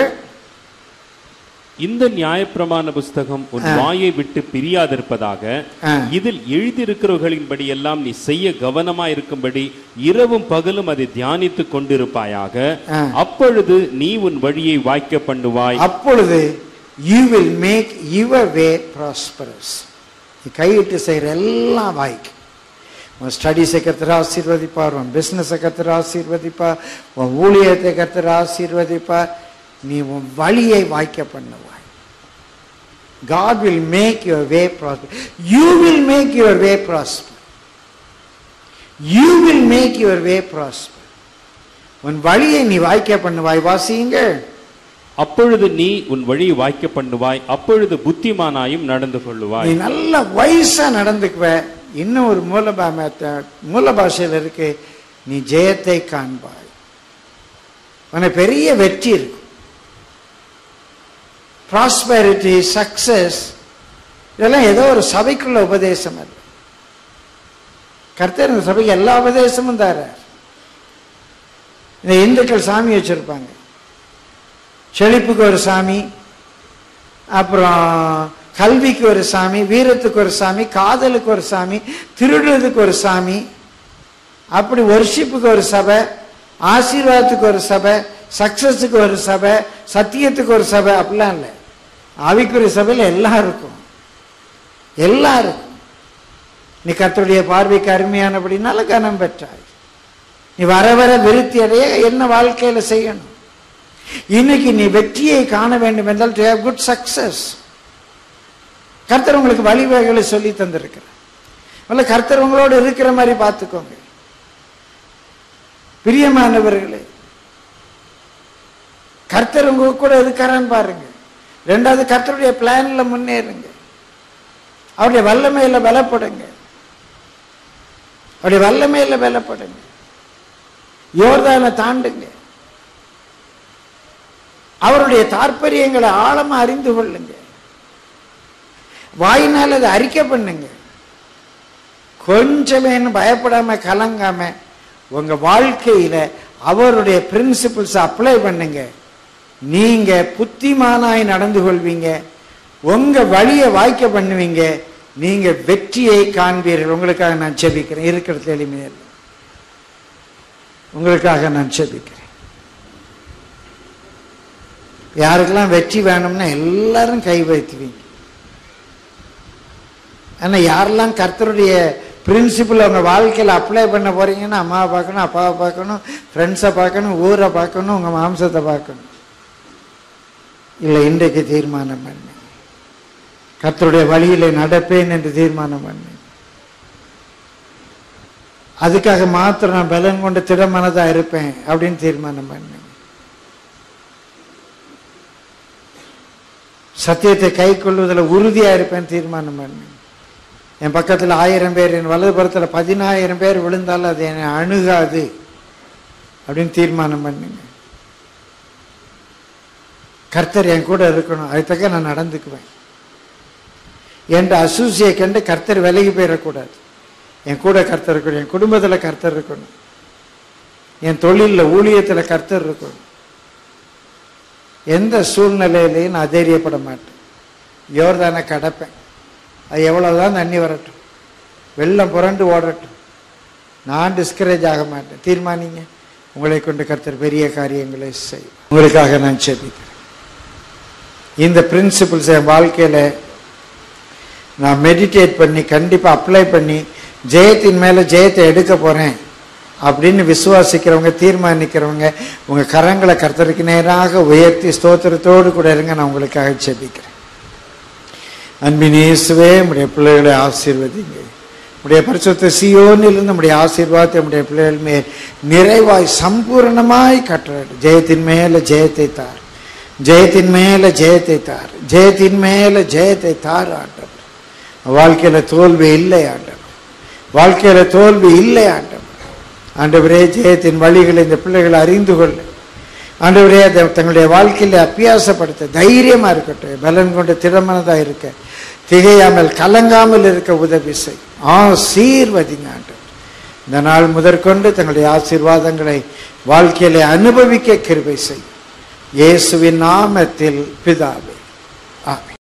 இந்த நியாயப்பிரமாண புஸ்தகம் உன் ஆ. வாயை விட்டு பிரியாதிருப்பதாக ஆ. இதில் எழுதியிருக்கிறவர்களின்படி எல்லாம் நீ செய்ய கவனமா இருக்கும்படி இரவும் பகலும் அதை தியானித்துக் கொண்டிருப்பாயாக ஆ. அப்பொழுது நீ உன் வழியை வாய்க்க பண்ணுவாய் அப்பொழுது you will make your way prosperous நீ கையிட்டு செய்கிற எல்லாம் வாய்க்கு உன் ஸ்டடீஸை கத்துற ஆசீர்வதிப்பார் உன் பிஸ்னஸை கத்துற ஆசீர்வதிப்பார் உன் ஊழியத்தை கத்துற ஆசீர்வதிப்பார் நீ உன் வழியை வாய்க்க பண்ணுவாய் God will make your way prosper. You will make your way prosper. You will make your way prosper. உன் வழியை நீ வாய்க்க பண்ணுவாய் வாசியுங்கள் அப்பொழுது நீ உன் வழியை வாய்க்க பண்ணுவாய் அப்பொழுது புத்திமானாயும் நடந்து நீ கொள்ளுவாய் நல்ல வயசா நடந்துக்குவ இன்னும் ஒரு மூல மூல பாஷையில் இருக்கு நீ ஜெயத்தை காண்பாய் உனக்கு பெரிய வெற்றி இருக்கும் ப்ராஸ்பெரிட்டி சக்சஸ் இதெல்லாம் ஏதோ ஒரு சபைக்குள்ள உபதேசம் அல்ல கர்த்தர் இந்த சபைக்கு எல்லா உபதேசமும் தரார் இந்த இந்துக்கள் சாமி வச்சிருப்பாங்க செழிப்புக்கு ஒரு சாமி அப்புறம் கல்விக்கு ஒரு சாமி வீரத்துக்கு ஒரு சாமி காதலுக்கு ஒரு சாமி திருடுறதுக்கு ஒரு சாமி அப்படி ஒர்ஷிப்புக்கு ஒரு சபை ஆசீர்வாதத்துக்கு ஒரு சபை சக்சஸுக்கு ஒரு சபை சத்தியத்துக்கு ஒரு சபை அப்படிலாம் இல்லை ஆவிக்குரிய சபையில் எல்லாம் இருக்கும் எல்லாம் இருக்கும் நீ கர்த்தருடைய பார்வைக்கு அருமையானபடினால கனம் பெற்றாய் நீ வர வர விருத்தி அடைய என்ன வாழ்க்கையில செய்யணும் இன்னைக்கு நீ வெற்றியை காண வேண்டும் என்றால் டு ஹேவ் குட் சக்சஸ் கர்த்தர் உங்களுக்கு வழிவகைகளை சொல்லி தந்திருக்கிறார் அல்ல கர்த்தர் உங்களோடு இருக்கிற மாதிரி பார்த்துக்கோங்க பிரியமானவர்களே கர்த்தர் உங்க கூட இருக்கிறான்னு பாருங்க ரெண்டாவது கர்த்தருடைய பிளான்ல முன்னேறுங்க அவருடைய வல்லமையில பலப்படுங்க அவருடைய வல்லமையில பலப்படுங்க யோர்தானை தாண்டுங்க அவருடைய தாற்பயங்களை ஆழமா அறிந்து கொள்ளுங்க வாயினால் அதை அறிக்கை பண்ணுங்க கொஞ்சமே பயப்படாம கலங்காம உங்க வாழ்க்கையில அவருடைய பிரின்சிபிள்ஸ் அப்ளை பண்ணுங்க நீங்க புத்திமானாய் நடந்து கொள்வீங்க உங்க வழியை வாய்க்க பண்ணுவீங்க நீங்க வெற்றியை காண்பீர்கள் உங்களுக்காக நான் செபிக்கிறேன் இருக்கிறது எளிமையில் உங்களுக்காக நான் செபிக்கிறேன் யாருக்கெல்லாம் வெற்றி வேணும்னா எல்லாரும் கை வைத்துவீங்க ஆனா யாரெல்லாம் கர்த்தருடைய பிரின்சிபல் அவங்க வாழ்க்கையில் அப்ளை பண்ண போறீங்கன்னா அம்மாவை பார்க்கணும் அப்பாவை பார்க்கணும் ஃப்ரெண்ட்ஸை பார்க்கணும் ஊரை பார்க்கணும் உங்க மாம்சத்தை பார்க்கணும் இல்லை இன்றைக்கு தீர்மானம் பண்ணு கர்த்தருடைய வழியிலே நடப்பேன் என்று தீர்மானம் பண்ணு அதுக்காக மாத்திரம் நான் பலன் கொண்டு திடமனதா இருப்பேன் அப்படின்னு தீர்மானம் பண்ணு சத்தியத்தை கை கொள்வதில் உறுதியா இருப்பேன் தீர்மானம் பண்ணு என் பக்கத்தில் ஆயிரம் பேர் என் வலதுபுறத்தில் பதினாயிரம் பேர் விழுந்தாலும் அது என்னை அணுகாது அப்படின்னு தீர்மானம் பண்ணுங்க கர்த்தர் என் கூட இருக்கணும் அதுக்காக நான் நடந்துக்குவேன் என்ற அசூசியை கண்டு கர்த்தர் விலகி போயிடக்கூடாது என் கூட கர்த்தர் இருக்கணும் என் குடும்பத்தில் கர்த்தர் இருக்கணும் என் தொழிலில் ஊழியத்தில் கர்த்தர் இருக்கணும் எந்த சூழ்நிலையிலையும் நான் அதைரியப்பட மாட்டேன் யோர்தானை கடப்பேன் அது எவ்வளவுதான் தண்ணி வரட்டும் வெள்ளம் புரண்டு ஓடட்டும் நான் டிஸ்கரேஜ் ஆக மாட்டேன் தீர்மானிங்க உங்களை கொண்டு கர்த்தர் பெரிய காரியங்களை செய் உங்களுக்காக நான் செபிக்கிறேன் இந்த பிரின்சிபிள்ஸ் என் வாழ்க்கையில நான் மெடிடேட் பண்ணி கண்டிப்பா அப்ளை பண்ணி ஜெயத்தின் மேல ஜெயத்தை எடுக்க போறேன் அப்படின்னு விசுவாசிக்கிறவங்க தீர்மானிக்கிறவங்க உங்க கரங்களை கர்த்தருக்கு நேராக உயர்த்தி ஸ்தோத்திரத்தோடு கூட இருங்க நான் உங்களுக்காக செபிக்கிறேன் அன்பின் இயேசுவே நம்முடைய பிள்ளைகளை ஆசீர்வதிங்க உடைய பரிசுத்த சியோனிலிருந்து நம்முடைய ஆசீர்வாதத்தை நம்முடைய பிள்ளைகள் மேல் நிறைவாய் சம்பூர்ணமாய் கட்டுறாரு ஜெயத்தின் மேல ஜெயத்தை தார் ஜெயத்தின் மேல ஜெயத்தை தார் ஜெயத்தின் மேல ஜெயத்தை தார் ஆண்டவர் வாழ்க்கையில தோல்வி இல்லை ஆண்டவர் வாழ்க்கையில தோல்வி இல்லை ஆண்டவர் ஆண்டவரே ஜெயத்தின் வழிகளை இந்த பிள்ளைகளை அறிந்து கொள்ள ஆண்டவரே அதை தங்களுடைய வாழ்க்கையில அப்பியாசப்படுத்த தைரியமா இருக்கட்டும் பலன் கொண்டு திறமனதா இருக்க திகையாமல் கலங்காமல் இருக்க உதவி செய் ஆசீர்வதிங்க ஆண்டவர் இந்த நாள் முதற்கொண்டு தங்களுடைய ஆசீர்வாதங்களை வாழ்க்கையில அனுபவிக்க கிருபை செய் இயேசுவின் நாமத்தில் பிதாவே ஆமென்